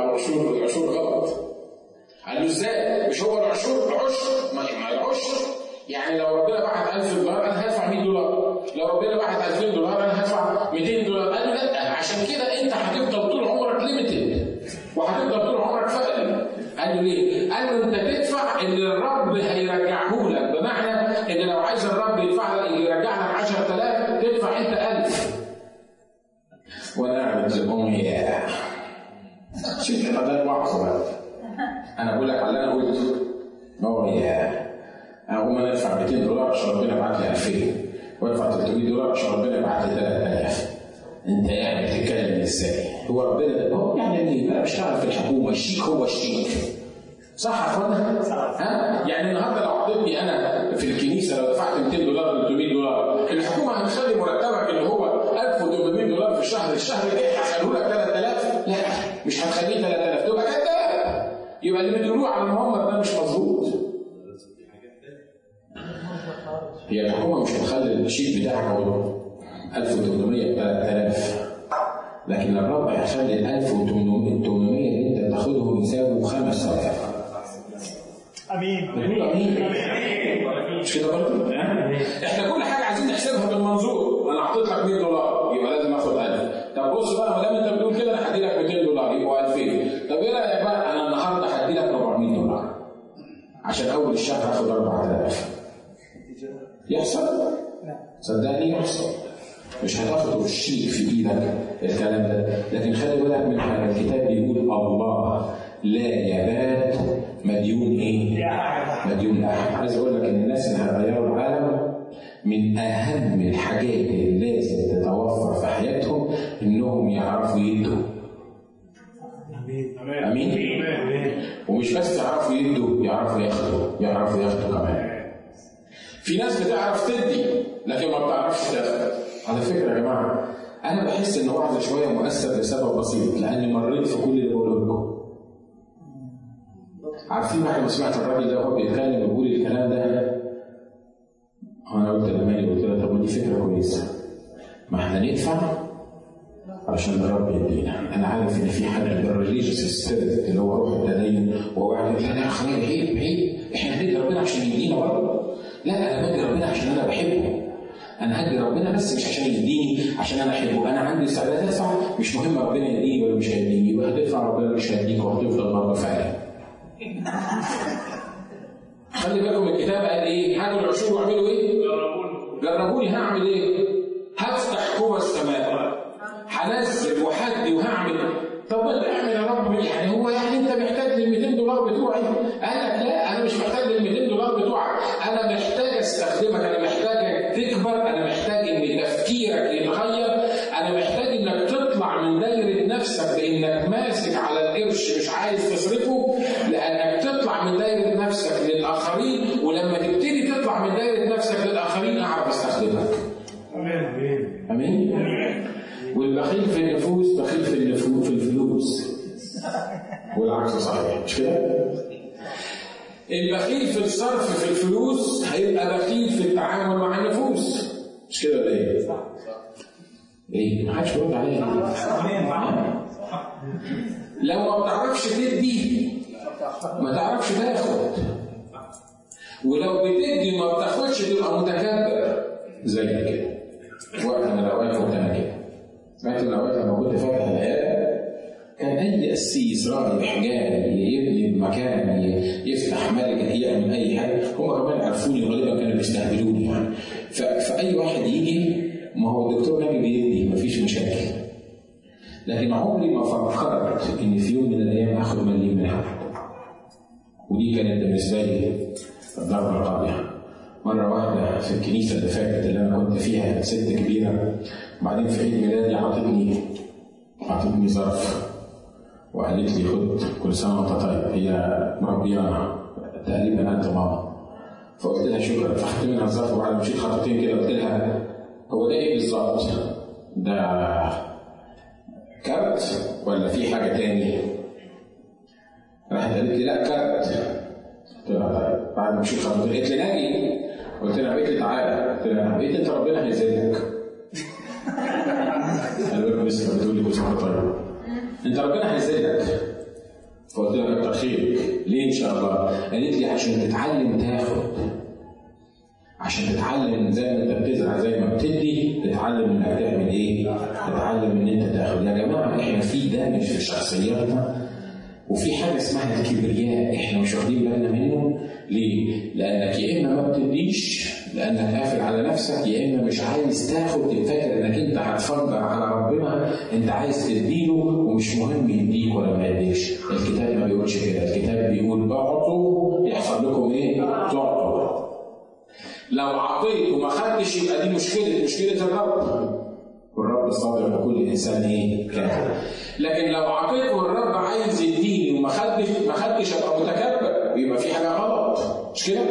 العشور العشور غلط قال له ازاي؟ مش هو العشور عشر ما ما العشر يعني لو ربنا بعت 1000 دولار انا هدفع 100 دولار لو ربنا بعت 2000 دولار انا هدفع 200 دولار قال له لا عشان كده انت هتفضل طول عمرك ليميتد وهتفضل طول عمرك فقري قال له ليه؟ قال له انت تدفع اللي الرب هيرجعه لك بمعنى ان لو عايز الرب يدفع لك يرجع لك 10000 تدفع انت 1000 وانا قاعد امي يا شوف كده ده الوعظ بقى انا بقول لك على اللي انا قلته هو يا اقوم انا ادفع 200 دولار عشان ربنا يبعت لي 2000 وادفع 300 دولار عشان ربنا يبعت لي 3000 انت يعني بتتكلم ازاي؟ هو ربنا هو يعني اللي بقى بيشتغل في الحكومه الشيك هو الشيك صح يا اخوانا؟ ها؟ يعني النهارده لو عطيتني انا في الكنيسه لو دفعت 200 دولار 300 دولار الحكومه هتخلي مرتبك اللي هو 1800 دولار في الشهر الشهر الجاي هتخليه لك 3000 لا مش هتخليه 3000 تبقى كده يبقى اللي بتقولوه على المؤمر ده مش مظبوط هي الحكومه مش هتخلي الشيك بتاعك هو 1800 ب 3000 لكن الرب هيخلي ال 1800 اللي انت تاخدهم يساووا 5000 امين بتقول امين مش كده برضه؟ احنا كل حاجه عايزين نحسبها بالمنظور انا حطيت لك 100 دولار يبقى لازم اخد 1000 طب بص بقى ما دام انت بتقول كده انا هدي لك 200 دولار يبقوا 2000 طب ايه رايك بقى انا النهارده هدي لك 400 دولار عشان اول الشهر هاخد 4000 يحصل؟ صدقني يحصل مش هتاخد الشيك في ايدك الكلام ده لكن خلي بالك من حاجه الكتاب بيقول الله لا يبات مديون ايه؟ مديون لاحد عايز اقول لك ان الناس اللي هيغيروا العالم من اهم الحاجات اللي لازم تتوفر في حياتهم انهم يعرفوا يدوا امين ومش بس يعرفوا يدوا يعرفوا ياخدوا يعرفوا ياخدوا كمان في ناس بتعرف تدي لكن ما بتعرفش تاخد على فكره يا جماعه انا بحس ان وعظ شويه مؤثر لسبب بسيط لاني مريت في كل اللي بقوله لكم عارفين بعد ما سمعت الراجل ده وهو بيتكلم ويقول الكلام ده انا قلت لمالي قلت له طب ما دي فكره كويسه ما احنا ندفع علشان الرب يدينا انا عارف ان في حاجه الريليجيوس ستيرت اللي هو روح التدين وهو قاعد يقول لا لا اخويا عيب عيب احنا هندي ربنا عشان يدينا برضه لا انا بدي ربنا عشان انا بحبه انا هدي ربنا بس مش عشان يديني عشان انا احبه انا عندي استعداد ادفع مش مهم ربنا يديني ولا مش هيديني يبقى هتدفع ربنا مش هيديك وهتفضل برضه فعلا خلي بالكم الكتاب قال ايه؟ هاتوا العشور واعملوا ايه؟ جربوني هعمل ايه؟ هفتح قوى السماء هنزل وهدي وهعمل طب انت اعمل يا رب يعني هو يعني انت محتاج لل 200 دولار بتوعي؟ قال لك لا انا مش محتاج لل 200 دولار بتوعك انا محتاج استخدمك انا محتاجك تكبر انا محتاج ان تفكيرك يتغير انا محتاج انك تطلع من دايره نفسك بانك ماسك على القرش مش عايز تصرفه لانك تطلع من دايره نفسك للاخرين ولما تبتدي تطلع من دايره نفسك للاخرين اعرف استخدمك امين امين والبخيل في النفوس بخيل في النفوس في الفلوس والعكس صحيح مش كده؟ البخيل في الصرف في الفلوس هيبقى بخيل في التعامل مع النفوس مش كده ولا ايه؟ صح ايه؟ ما حدش بيرد عليا لو ما بتعرفش تدي ما تعرفش تاخد ولو بتدي ما بتاخدش تبقى متكبر زي كده وقت من الاوقات كنت انا كده وقت من الاوقات لما كنت فاتح العياده كان اي قسيس رايح جاي يبني مكان يفتح ملجا يعمل اي حاجه هم كمان عرفوني غالبا كانوا بيستهبلوني يعني ف- فاي واحد يجي ما هو الدكتور ناجي بيدي مفيش مشاكل لكن عمري ما فكرت ان في يوم من الايام اخد مليم من حد ودي كانت بالنسبه لي الضربه القاضيه مرة واحدة في الكنيسة اللي فاتت اللي أنا كنت فيها كانت ست كبيرة بعدين في عيد ميلادي عطتني عطتني ظرف وقالت لي خد كل سنة وأنت طيب هي مربيانا تقريبا قد ماما فقلت لها شكرا فاخدت منها الظرف وبعد ما مشيت خطوتين كده قلت لها هو ده إيه بالظبط؟ ده كارت ولا في حاجة تاني؟ راحت قالت لي لا كارت قلت لها طيب بعد ما مشيت خطوتين قالت لي ناجي قلت لها قالت لي تعالى قلت لها بقيت انت ربنا هيزيدك قال لك لسه بتقول لي كل سنه طيب انت ربنا هيزيدك فقلت لها كتر خيرك ليه ان شاء الله؟ قالت لي عشان تتعلم تاخد عشان تتعلم زي ما انت بتزرع زي ما بتدي تتعلم انك تعمل ايه؟ تتعلم ان انت تاخد يا جماعه احنا في ده مش في شخصياتنا وفي حاجه اسمها الكبرياء احنا مش واخدين بالنا منه ليه؟ لانك يا اما ما بتديش لانك قافل على نفسك يا اما مش عايز تاخد فاكر انك انت هتفجر على ربنا انت عايز تديله ومش مهم يديك ولا ما يديش الكتاب ما بيقولش كده الكتاب بيقول اعطوا يحصل لكم ايه؟ تعطوا لو عطيت وما خدتش يبقى دي مشكله مشكله الرب والرب صادق وكل انسان ايه كامل لكن لو عطيت والرب عايز يديني وما خدتش ما خدتش ابقى متكبر يبقى في حاجه غلط مش كده؟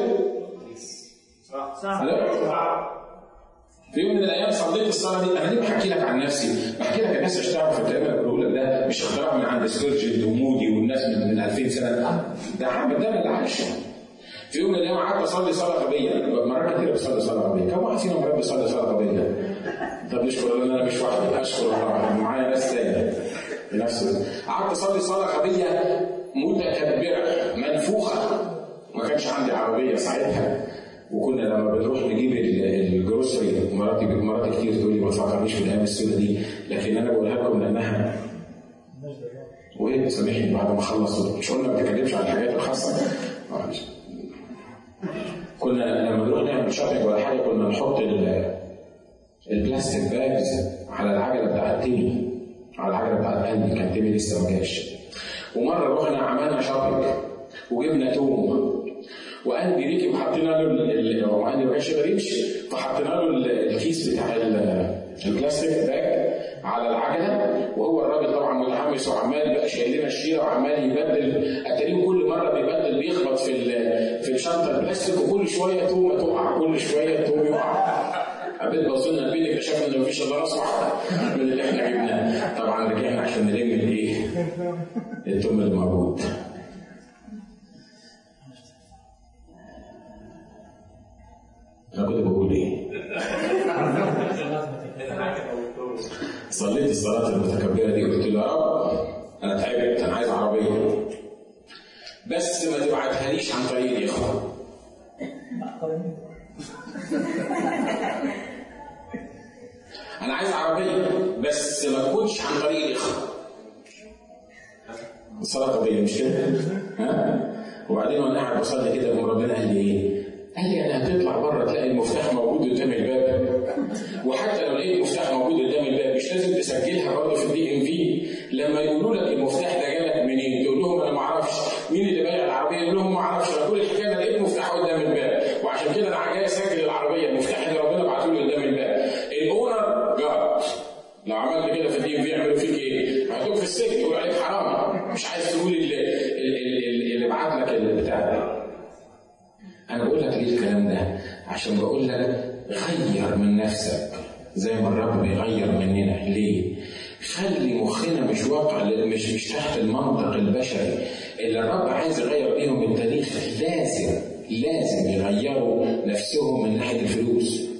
صح في يوم من الايام صليت الصلاه دي انا ليه بحكي لك عن نفسي؟ بحكي لك الناس عشان تعرف الكلام اللي بقوله لك ده مش اختراع من عند سبيرجن ومودي والناس من من 2000 سنه ده عامل ده من اللي عايشه في يوم من الايام قعدت اصلي صلاه غبيه مرات كتير بصلي صلاه غبيه كم واحد فينا مرات بيصلي صلاه غبيه؟ طب نشكر ان انا مش وحدي اشكر الله معايا ناس تانية بنفس قعدت اصلي صلاه غبيه متكبره منفوخه ما كانش عندي عربيه ساعتها وكنا لما بنروح نجيب ال- الجروسري مراتي مراتي كتير تقول لي ما تفكرنيش في الايام السوداء دي لكن انا بقولها لكم لانها وايه بتسامحني بعد ما اخلص مش قلنا ما بتتكلمش عن الحاجات الخاصه معلش. كنا لما نروح نعمل شوبينج ولا حاجه كنا نحط ال- البلاستيك باجز على العجله بتاعت تيمي على العجله بتاعت قلبي كان تيمي لسه ما جاش ومره رحنا عملنا شوبينج وجبنا توم وقلبي ركب حطينا له ال- ال- هو قلبي ما كانش يقدر يمشي فحطينا له ال- الكيس بتاع ال- البلاستيك باج على العجله وهو الراجل طبعا متحمس وعمال بقى شايل لنا الشيره وعمال يبدل اتاريه كل مره بيبدل بيخبط في ال- في الشنطه البلاستيك وكل شويه تومه تقع كل شويه توم يقع قبل وصلنا البيت اكتشفنا ان مفيش الا راس واحده من اللي احنا جبناه طبعا رجعنا عشان نلم الايه؟ التوم اللي موجود انا كنت بقول ايه؟ صليت الصلاه المتكبره دي قلت له يا رب انا تعبت انا عايز عربيه بس ما تبعتهاليش عن طريق الاخوه انا عايز عربيه بس ما تكونش عن طريق الاخوه الصلاه قضيه مش كده؟ ها؟ وبعدين وانا قاعد بصلي كده قام ربنا قال لي ايه؟ قال لي يعني هتطلع بره تلاقي المفتاح موجود قدام الباب وحتى لو لقيت المفتاح موجود قدام الباب مش لازم تسجلها برضه في الدي ام في لما يقولوا لك المفتاح ده جالك منين؟ تقول لهم انا ما اعرفش مين اللي بايع العربيه؟ يقول لهم ما اعرفش انا كل الحكايه انا لقيت مفتاح قدام الباب وعشان كده انا جاي اسجل العربيه المفتاح اللي ربنا بعته لي قدام الباب الاونر جارد لو عملت كده في الدي ام في يعملوا فيك ايه؟ هيحطوك في السجن يقول عليك حرام مش عايز تقول اللي, اللي, اللي بعت لك البتاع ده انا بقول لك ليه الكلام ده عشان بقول لك غير من نفسك زي ما الرب بيغير مننا ليه خلي مخنا مش واقع مش مش تحت المنطق البشري اللي الرب عايز يغير بيهم التاريخ لازم لازم يغيروا نفسهم من ناحيه الفلوس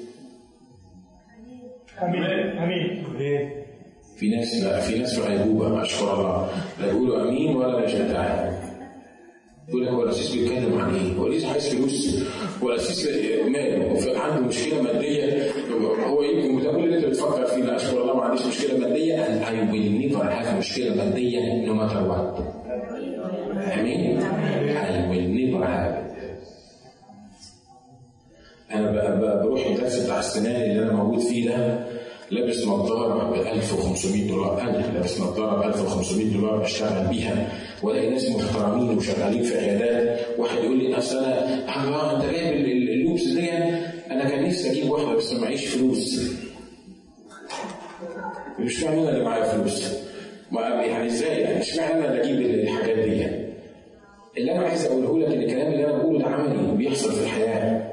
امين امين امين في ناس لا في ناس في غيبوبه اشكر الله لا بيقولوا امين ولا يشجعوا يقول لك هو الاسيس بيتكلم عن ايه؟ هو الاسيس عايز فلوس؟ هو الاسيس ماله؟ هو عنده مشكله ماديه هو يمكن ده كل اللي انت بتفكر فيه لا اشكر الله ما عنديش مشكله ماديه and I will never have مشكله ماديه no matter what. امين؟ I will never have انا ب- ب- بروح الدرس بتاع السنان اللي انا موجود فيه ده لابس نظاره ب 1500 دولار انا لابس نظاره ب 1500 دولار بشتغل بيها والاقي ناس محترمين وشغالين في عيادات واحد يقول لي اصل انا الله انت جايب ال- ال- اللوبس دي انا كان نفسي اجيب واحده بس معيش فلوس مش معنى انا اللي معايا فلوس ما يعني ازاي يعني مش معنى انا اللي اجيب الحاجات دي اللي انا عايز اقوله لك ان الكلام اللي انا بقوله ده عملي بيحصل في الحياه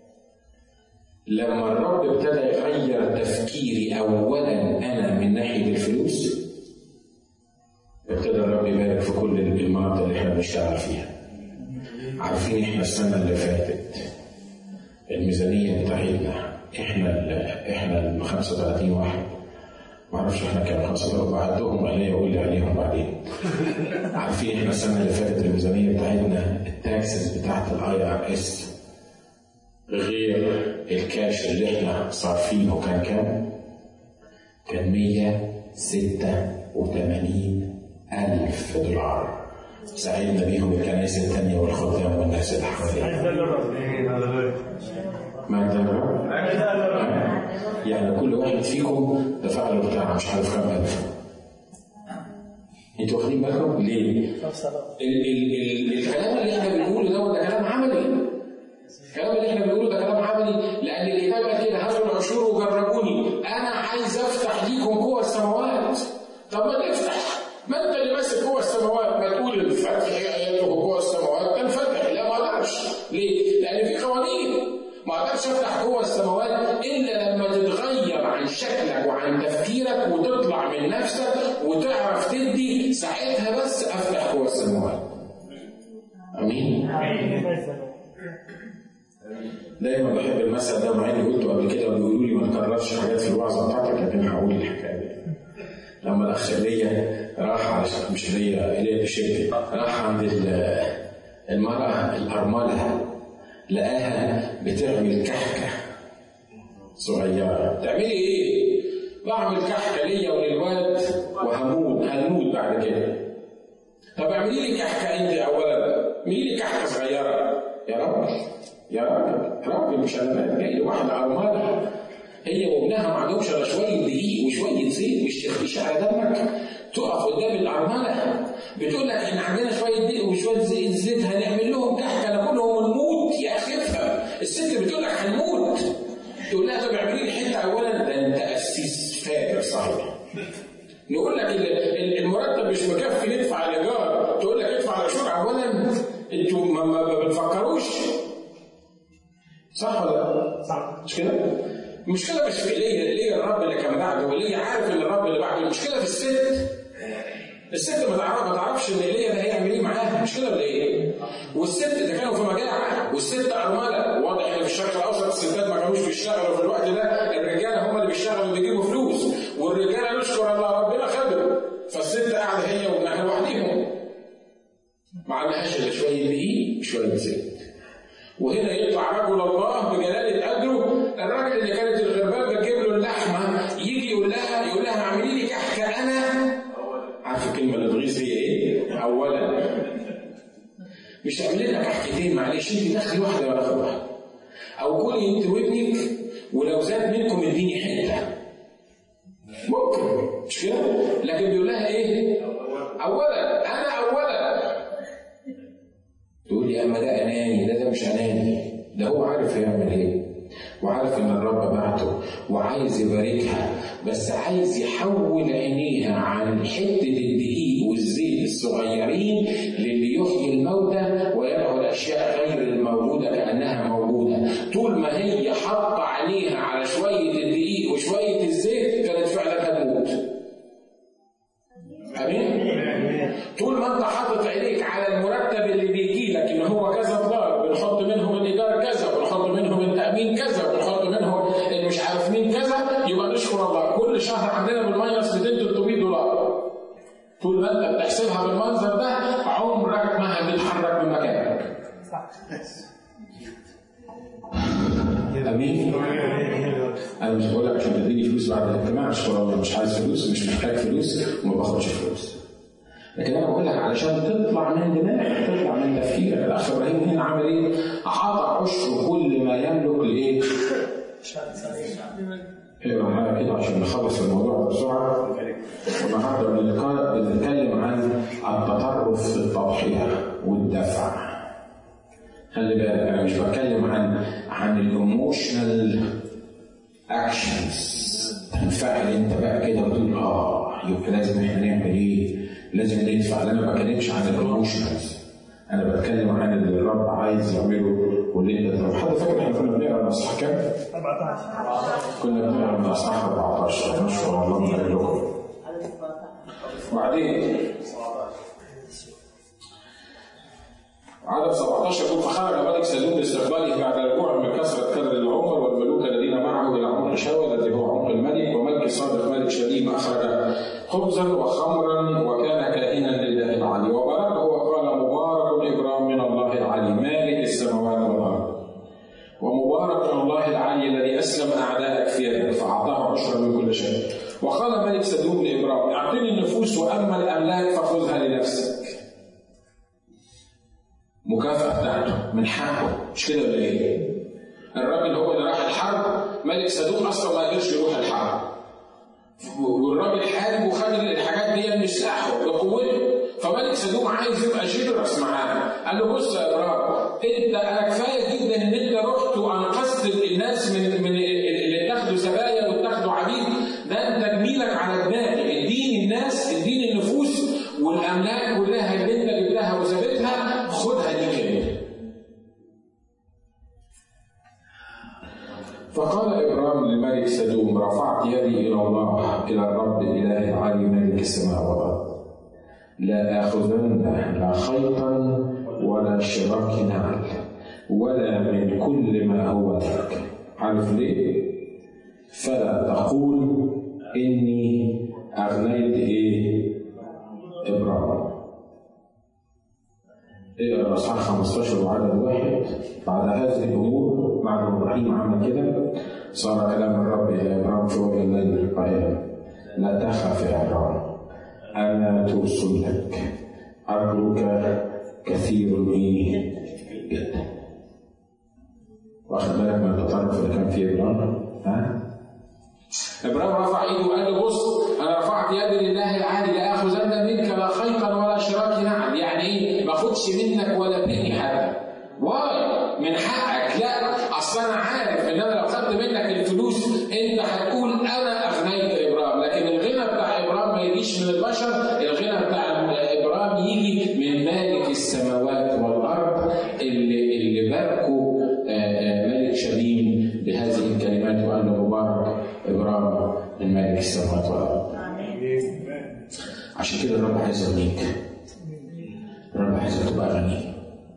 لما الرب ابتدى يغير تفكيري اولا انا من ناحيه الفلوس ابتدى الرب يبارك في كل المناطق اللي احنا بنشتغل فيها عارفين احنا السنه اللي فاتت الميزانيه بتاعتنا احنا ال احنا ال 35 واحد ما اعرفش احنا كام خمسة دول بعدهم عليا يقول لي عليهم بعدين عارفين احنا السنة اللي فاتت الميزانية بتاعتنا التاكسز بتاعت الاي ار اس غير الكاش اللي احنا صارفينه كان كام؟ كان 186 ألف دولار ساعدنا بيهم الكنائس الثانية والخدام والناس اللي حوالينا ما عندنا يعني كل واحد فيكم دفع له بتاع مش عارف كام ألف انتوا واخدين بالكم ليه؟ ال ال ال الكلام اللي احنا بنقوله ده ده كلام عملي الكلام اللي احنا بنقوله ده كلام عملي لان الكتاب قال كده هاتوا العشور وجربوني انا عايز افتح ليكم قوى السماوات طب ما نفتح ما انت اللي ماسك قوى السماوات ما تقول الفتح اياته قوى السماوات تنفتح لا ما اقدرش ليه؟ لان في قوانين ما اقدرش افتح قوى السماوات الا لما تتغير عن شكلك وعن تفكيرك وتطلع من نفسك وتعرف تدي ساعتها بس افتح قوى السماوات امين دايما بحب المثل ده مع اني قلته قبل كده وبيقولوا لي ما تكررش حاجات في الوعظه بتاعتك لكن هقول الحكايه دي لما الاخ ليا راح على مش ليا ايليا بشكل راح عند المراه الارمله لقاها بتعمل كحكه صغيره تعملي ايه؟ بعمل كحكه ليا وللواد وهموت هنموت بعد كده طب اعملي لي كحكه انت اولا اعملي لي كحكه صغيره يا رب يا راجل راجل مش انا جاي واحده ارمله هي وابنها ما عندهمش الا شويه دقيق وشويه زيت مش تخفيش على دمك تقف قدام الارمله بتقول لك احنا عندنا شويه دقيق وشويه زيت, زيت هنعمل لهم كحكه ناكلهم ونموت يا اخي افهم الست بتقول لك هنموت تقول لها طب اعملي لي حته اولا ده انت قسيس فاجر صحيح نقول لك المرتب مش مكفي ندفع الايجار تقول لك ادفع العشور اولا انتوا ما بتفكروش صح ولا لا؟ صح مش كده؟ المشكله مش في ايليا ايليا الرب اللي كان بعده وايليا عارف ان الرب اللي بعده المشكله في الست الست ما تعرف ما تعرفش ان ايليا ده هيعمل ايه معاها مش كده ولا ايه؟ والست ده كانوا في مجاعه والست ارمله واضح ان في الشرق الاوسط الستات ما كانوش بيشتغلوا في الوقت ده الرجاله هم اللي بيشتغلوا بيجيبوا فلوس والرجاله نشكر الله ربنا خدوا فالست قاعده هي وابنها لوحديهم ما عندهاش الا شويه دقيق وشويه زيت وهنا يطلع رجل الله بجلالة قدره الراجل اللي كانت الغربان بتجيب له اللحمة يجي يقول لها يقول لها اعملي لي كحكة أنا عارف الكلمة اللي تغيظ هي إيه؟ أولا مش اعملي لنا كحكتين معلش أنت دخلي واحدة ولا آخر واحدة أو كلي أنت وابنك ولو زاد منكم اديني حتة ممكن مش كده؟ لكن بيقول لها إيه؟ أولا أنا أولا تقول لي اما ده اناني ده ده مش اناني ده هو عارف يعمل ايه وعارف ان الرب بعته وعايز يباركها بس عايز يحول عينيها عن حته الدقيق والزيت الصغيرين للي يحيي الموتى ويدعو الاشياء غير الموجوده كانها موجوده طول ما هي حاطه عينيها على شويه الدقيق وشويه الزيت كانت فعلا هتموت امين طول ما انت حاطط عينيك على المرتب اللي بيجي لك ان هو كذا دولار بنحط منهم الايجار كذا بنحط منهم التامين كذا بنحط منهم اللي مش عارف مين كذا يبقى نشكر الله كل شهر عندنا بالماينس 200 300 دولار طول ما انت بتحسبها بالمنظر ده عمرك ما هتتحرك من مكانك امين انا مش بقول لك عشان تديني فلوس بعد الاجتماع اشكر الله مش عايز فلوس مش محتاج فلوس وما باخدش فلوس لكن انا بقول لك علشان تطلع من دماغك تطلع من تفكيرك الاخ ابراهيم هنا عمل ايه؟ اعطى عشر كل ما يملك لايه؟ اقرا معايا كده عشان نخلص الموضوع بسرعه والنهارده بنتكلم بنتكلم عن التطرف في التضحيه والدفع خلي بالك انا مش بتكلم عن عن الايموشنال اكشنز تنفعل انت بقى كده وتقول اه يبقى لازم احنا نعمل ايه؟ لازم ندفع انا ما بتكلمش عن الايموشنالز انا بتكلم عن اللي الرب عايز يعمله واللي انت طب حد فاكر احنا كنا بنقرا الاصحاح كام؟ 14 كنا بنقرا من اصحاح 14 نشكر الله من اجلكم وبعدين عدد 17 يقول فخرج ملك سلوم لاستقباله بعد رجوعه من كثره كدر العمر والملوك الذين معه الى عمق شاول الذي هو عمق الملك وملك صادق ملك ملك شديد أخرج خبزا وخمرا وكان كائنا لله العلي وباركه وقال مبارك إبراهيم من الله العلي مالك السماوات والأرض ومبارك من الله العلي الذي أسلم أعدائك في يدك فأعطاه عشرا من كل شيء وقال ملك سدوم لإبراهيم أعطني النفوس وأما الأملاك فخذها لنفسك مكافأة بتاعته من حقه مش كده ولا إيه؟ الراجل هو اللي راح الحرب ملك سدوم أصلا ما قدرش يروح الحرب والراجل حارب وخد الحاجات دي من سلاحه بقوته فملك سدوم عايز يبقى جينرس معاه قال له بص يا ابراهيم انت انا كفايه جدا ان انت رحت وانقذت الناس من من اللي اتاخدوا سبايا واتاخدوا عبيد ده انت جميلك على دماغي اديني الناس اديني النفوس والاملاك كلها اللي انت جبتها وسابتها خدها دي كده فقال ابراهيم لملك سدوم رفعت يدي الى الله الى الرب الاله العلي ملك السماء والارض لا آخذن لا خيطا ولا شراك نعل ولا من كل ما هو لك عارف ليه؟ فلا تقول إني أغنيت إيه؟ إبراهيم اقرا إيه اصحاح 15 وعدد واحد بعد هذه الامور بعد ما ابراهيم عمل كده صار كلام الرب الى ابراهيم في وجه الليل قائلا لا تخف يا ابراهيم أنا ترسل لك أرجوك كثير إيه جدا واخد بالك من التطرف اللي كان فيه إبراهيم ها؟ إبراهيم رفع إيده وقال له بص أنا رفعت يدي لله العالي لا آخذن منك لا خيطا ولا شراك نعم يعني إيه؟ ما آخدش منك ولا بني حتى واي من حقك لا أصل أنا عارف إن أنا لو خدت منك الفلوس أنت هتقول أنا أغنيت إبراهيم لكن الغنى بتاع إبراهيم ما يجيش من البشر الغنى بتاع إبراهيم يجي من مالك السماوات والأرض اللي اللي باركه ملك شديد بهذه الكلمات وقال له مبارك إبراهيم من مالك السماوات والأرض عشان كده الرب عايز يغنيك الرب عايزك تبقى غني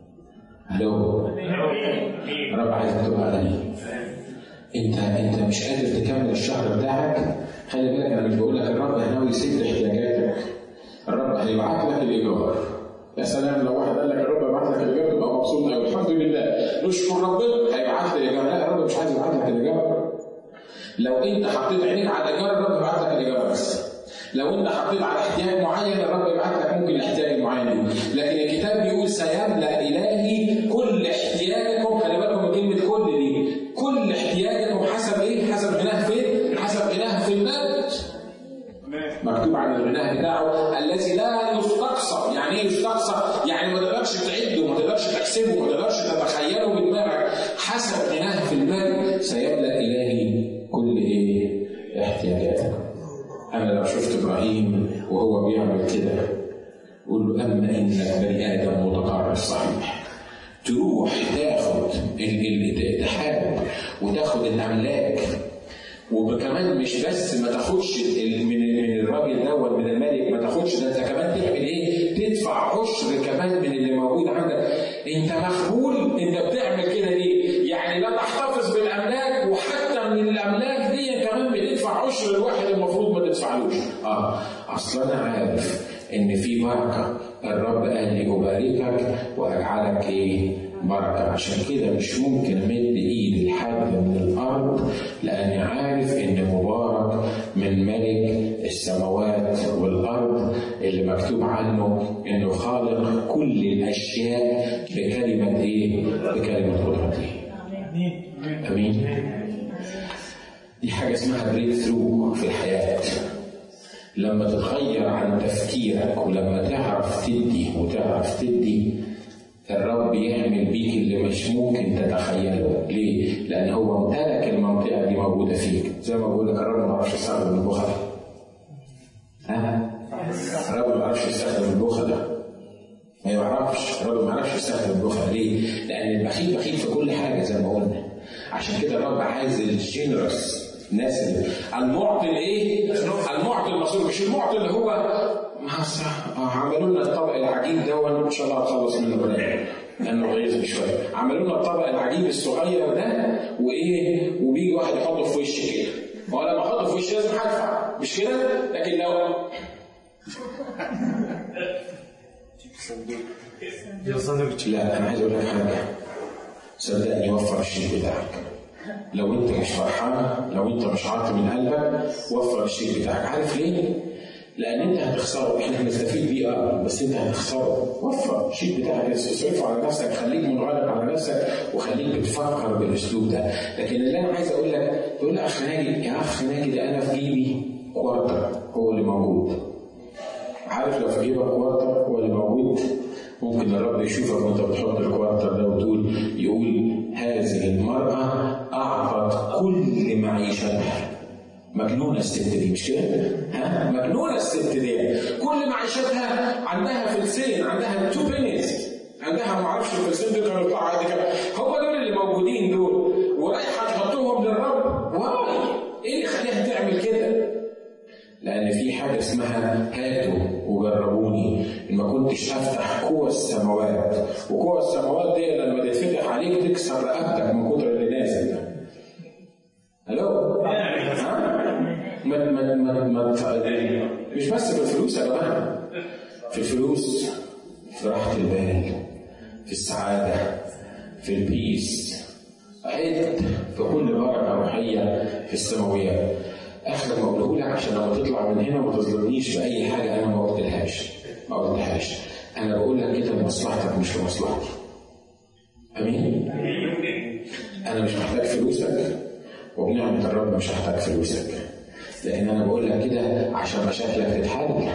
الو الرب عايزك تبقى غني انت انت مش قادر تكمل الشهر بتاعك خلي بالك انا مش بقول لك الرب ناوي يسد احتياجاتك الرب هيبعت لك الايجار يا سلام لو واحد قال لك الرب يبعت لك الايجار تبقى مبسوط قوي الحمد لله نشكر ربنا هيبعت لي الايجار لا الرب مش عايز يبعت لك الايجار لو انت حطيت عينيك على الايجار الرب يبعت لك الايجار بس لو انت حطيت على احتياج معين الرب يبعت لك ممكن الاحتياج المعين ده لكن الكتاب بيقول سيملا الهي كل احتياجكم خلي بالكم من كلمه كل دي كل احتياجكم حسب ايه؟ حسب غناه فين؟ حسب غناه في المجد مكتوب عن الغناء بتاعه الذي لا يستقصى يعني ايه يستقصى يعني ما تقدرش تعده ما تقدرش تحسبه ما تقدرش تتخيله بدماغك حسب غناه في المجد سيملا الهي كل ايه احتياجاتك انا لو شفت ابراهيم وهو بيعمل كده قول له اما انك بني ادم متقرب صحيح تروح تاخد تحارب وتاخد الاملاك وكمان مش بس ما تاخدش من من الراجل دوت من الملك ما تاخدش ده انت كمان تعمل ايه؟ تدفع عشر كمان من اللي موجود عندك انت مخبول انت بتعمل كده ليه؟ يعني لا تحتفظ بالاملاك وحتى من الاملاك دي كمان بتدفع عشر الواحد المفروض ما تدفعلوش اه اصل انا عارف ان في بركه الرب قال لي اباركك واجعلك ايه؟ بركه عشان كده مش ممكن امد ايدي لحد من الارض لاني عارف ان مبارك من ملك السماوات والارض اللي مكتوب عنه انه خالق كل الاشياء بكلمه ايه؟ بكلمه قدرته. امين. دي حاجه اسمها بريك ثرو في الحياه. لما تتغير عن تفكيرك ولما تعرف تدي وتعرف تدي الرب يعمل بيك اللي مش ممكن تتخيله ليه؟ لأن هو امتلك المنطقة دي موجودة فيك زي ما بقول لك الرب ما يعرفش يستخدم البخل ها؟ الرب ما يعرفش يستخدم البخل ما يعرفش الرب ما يعرفش يستخدم البخل ليه؟ لأن البخيل بخيل في كل حاجة زي ما قلنا عشان كده الرب عايز الجينرس الناس اللي المعطي الايه؟ المعطي المصروف مش المعطي اللي هو عملوا لنا الطبق العجيب ده ان شاء الله هخلص منه قريب لانه غيظني شويه عملوا لنا الطبق العجيب الصغير ده وايه وبيجي واحد يحطه في وشي كده ما هو لما احطه في وشي لازم هدفع مش كده؟ لكن لو لا انا عايز اقول لك حاجه صدقني وفر الشيك بتاعك لو انت مش فرحان لو انت مش عاطي من قلبك وفر الشيك بتاعك عارف ليه؟ لان انت هتخسره احنا هنستفيد بيه اه بس انت هتخسره وفر الشيك بتاعك اصرفه على نفسك خليك منغلق على نفسك وخليك بتفكر بالاسلوب ده لكن اللي انا عايز اقول لك تقول لي اخ ناجي يا اخ ناجي ده انا في جيبي كوارتر هو اللي موجود عارف لو في جيبك كوارتر هو اللي موجود ممكن الرب يشوفك وانت بتحط الكوارتر ده وتقول يقول هذه المرأة أعطت كل معيشتها مجنونة الست دي مش كده؟ ها؟ مجنونة الست دي كل معيشتها عندها فلسين عندها تو بينيز عندها ما اعرفش الفلسين دول كانوا بتوع عادي كده هو دول اللي موجودين دول ورايحة تحطهم للرب واي ايه اللي خليها تعمل كده؟ لأن في حاجة اسمها هاتوا وجربوني إن ما كنتش أفتح قوى السماوات وقوى السماوات دي لما تتفتح عليك تكسر رقبتك من كتر اللي نازل ده. ألو؟ ها؟ ما ما ما ما مش بس في الفلوس يا جماعة في الفلوس في راحة البال في السعادة في البيس عد في كل بركة روحية في السماويات اخر ما اقوله لك عشان لما تطلع من هنا ما تظلمنيش باي حاجه انا ما قلتلهاش ما قلتلهاش انا بقول لك كده لمصلحتك مش لمصلحتي امين انا مش محتاج فلوسك وبنعمه الرب مش هحتاج فلوسك لان انا بقول لك كده عشان مشاكلك تتحل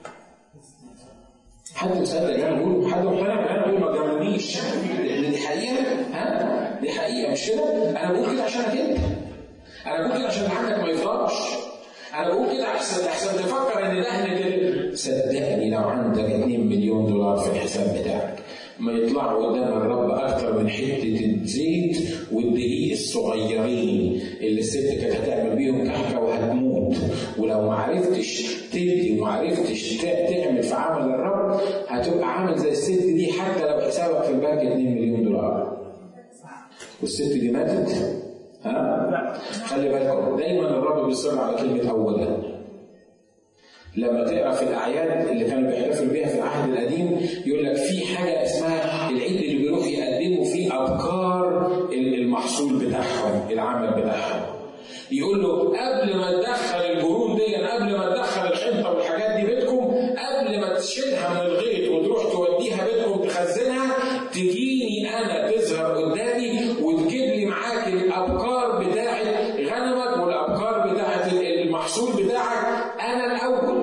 حد مصدق اللي انا بقوله حد مقتنع باللي انا بقوله ما جربنيش دي حقيقه ها دي حقيقه مش كده انا بقول كده عشانك انت انا بقول كده عشان عندك ما يفضلش انا بقول كده احسن احسن تفكر ان ده هن صدقني لو عندك 2 مليون دولار في الحساب بتاعك ما يطلعوا قدام الرب اكتر من حته الزيت والدقيق الصغيرين اللي الست كانت هتعمل بيهم كحكه وهتموت ولو ما عرفتش تدي وما عرفتش تعمل في عمل الرب هتبقى عامل زي الست دي حتى لو حسابك في البنك 2 مليون دولار والست دي ماتت ها؟ خلي بالكم دايما الرب بيصر على كلمة أولا لما تقرا في الاعياد اللي كانوا بيحتفلوا بيها في العهد القديم يقول لك في حاجه اسمها العيد اللي بيروح يقدموا فيه ابكار المحصول بتاعهم العمل بتاعهم يقول له قبل ما تدخل القرون دي قبل ما تدخل الحنطه والحاجات دي بيتكم قبل ما تشيلها من الغيط وتروح توديها بيتكم تخزنها تجيني انا تظهر قدامي وتجيب لي معاك الابكار بتاعت غنمك والابكار بتاعت المحصول بتاعك انا الاول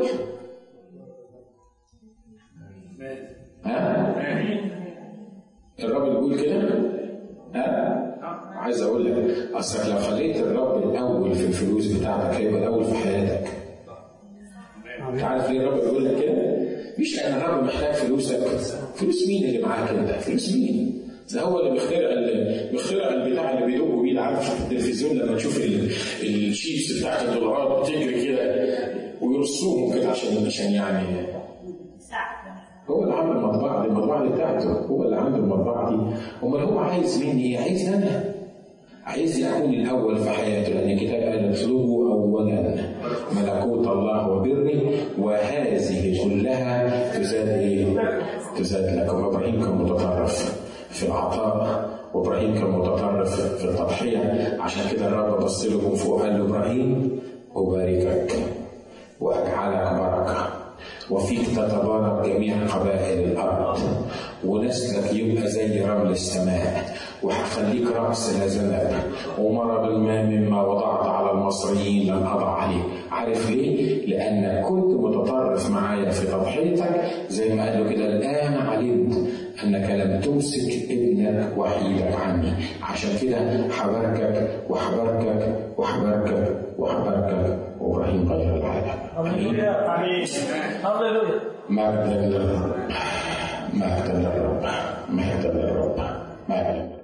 ها الرب بيقول كده ها عايز اقول لك اصلك لو خليت الرب الاول في الفلوس بتاعتك هيبقى الاول في حياتك انت عارف ليه الرب بيقول لك كده؟ مش لان الرب محتاج فلوسك فلوس مين اللي معاك انت؟ فلوس مين؟ ده هو اللي بيخترع بيخترع البتاع اللي بيدوبوا بيه عارف في التلفزيون لما تشوف الشيبس بتاعت الدولارات بتجري كده ويرصوهم كده عشان عشان يعني هو اللي عامل المطبعه دي المطبعه دي بتاعته هو اللي عامل المطبعه دي امال هو عايز مني ايه؟ عايز انا عايز اكون الاول في حياته لان الكتاب قال اطلبوا اولا ملكوت الله وبره وهذه كلها تزاد ايه؟ تزاد لكم ابراهيم كان متطرف في العطاء وابراهيم كان متطرف في التضحيه عشان كده الرب بص له من فوق قال له ابراهيم اباركك واجعلك بركه وفيك تتبارك جميع قبائل الارض ونسلك يبقى زي رمل السماء وهخليك راس لا ذنب ومر بالماء مما وضعت على المصريين لن اضع عليه عارف ليه؟ لانك كنت متطرف معايا في تضحيتك زي ما قال له كده الان علمت انك لم تمسك ابنك وحيدك عني عشان كده حبركك وحبركك وحبركك وحبركك وابراهيم غير العالم هللويا امين هللويا مجدا للرب مجدا للرب مجدا للرب مجدا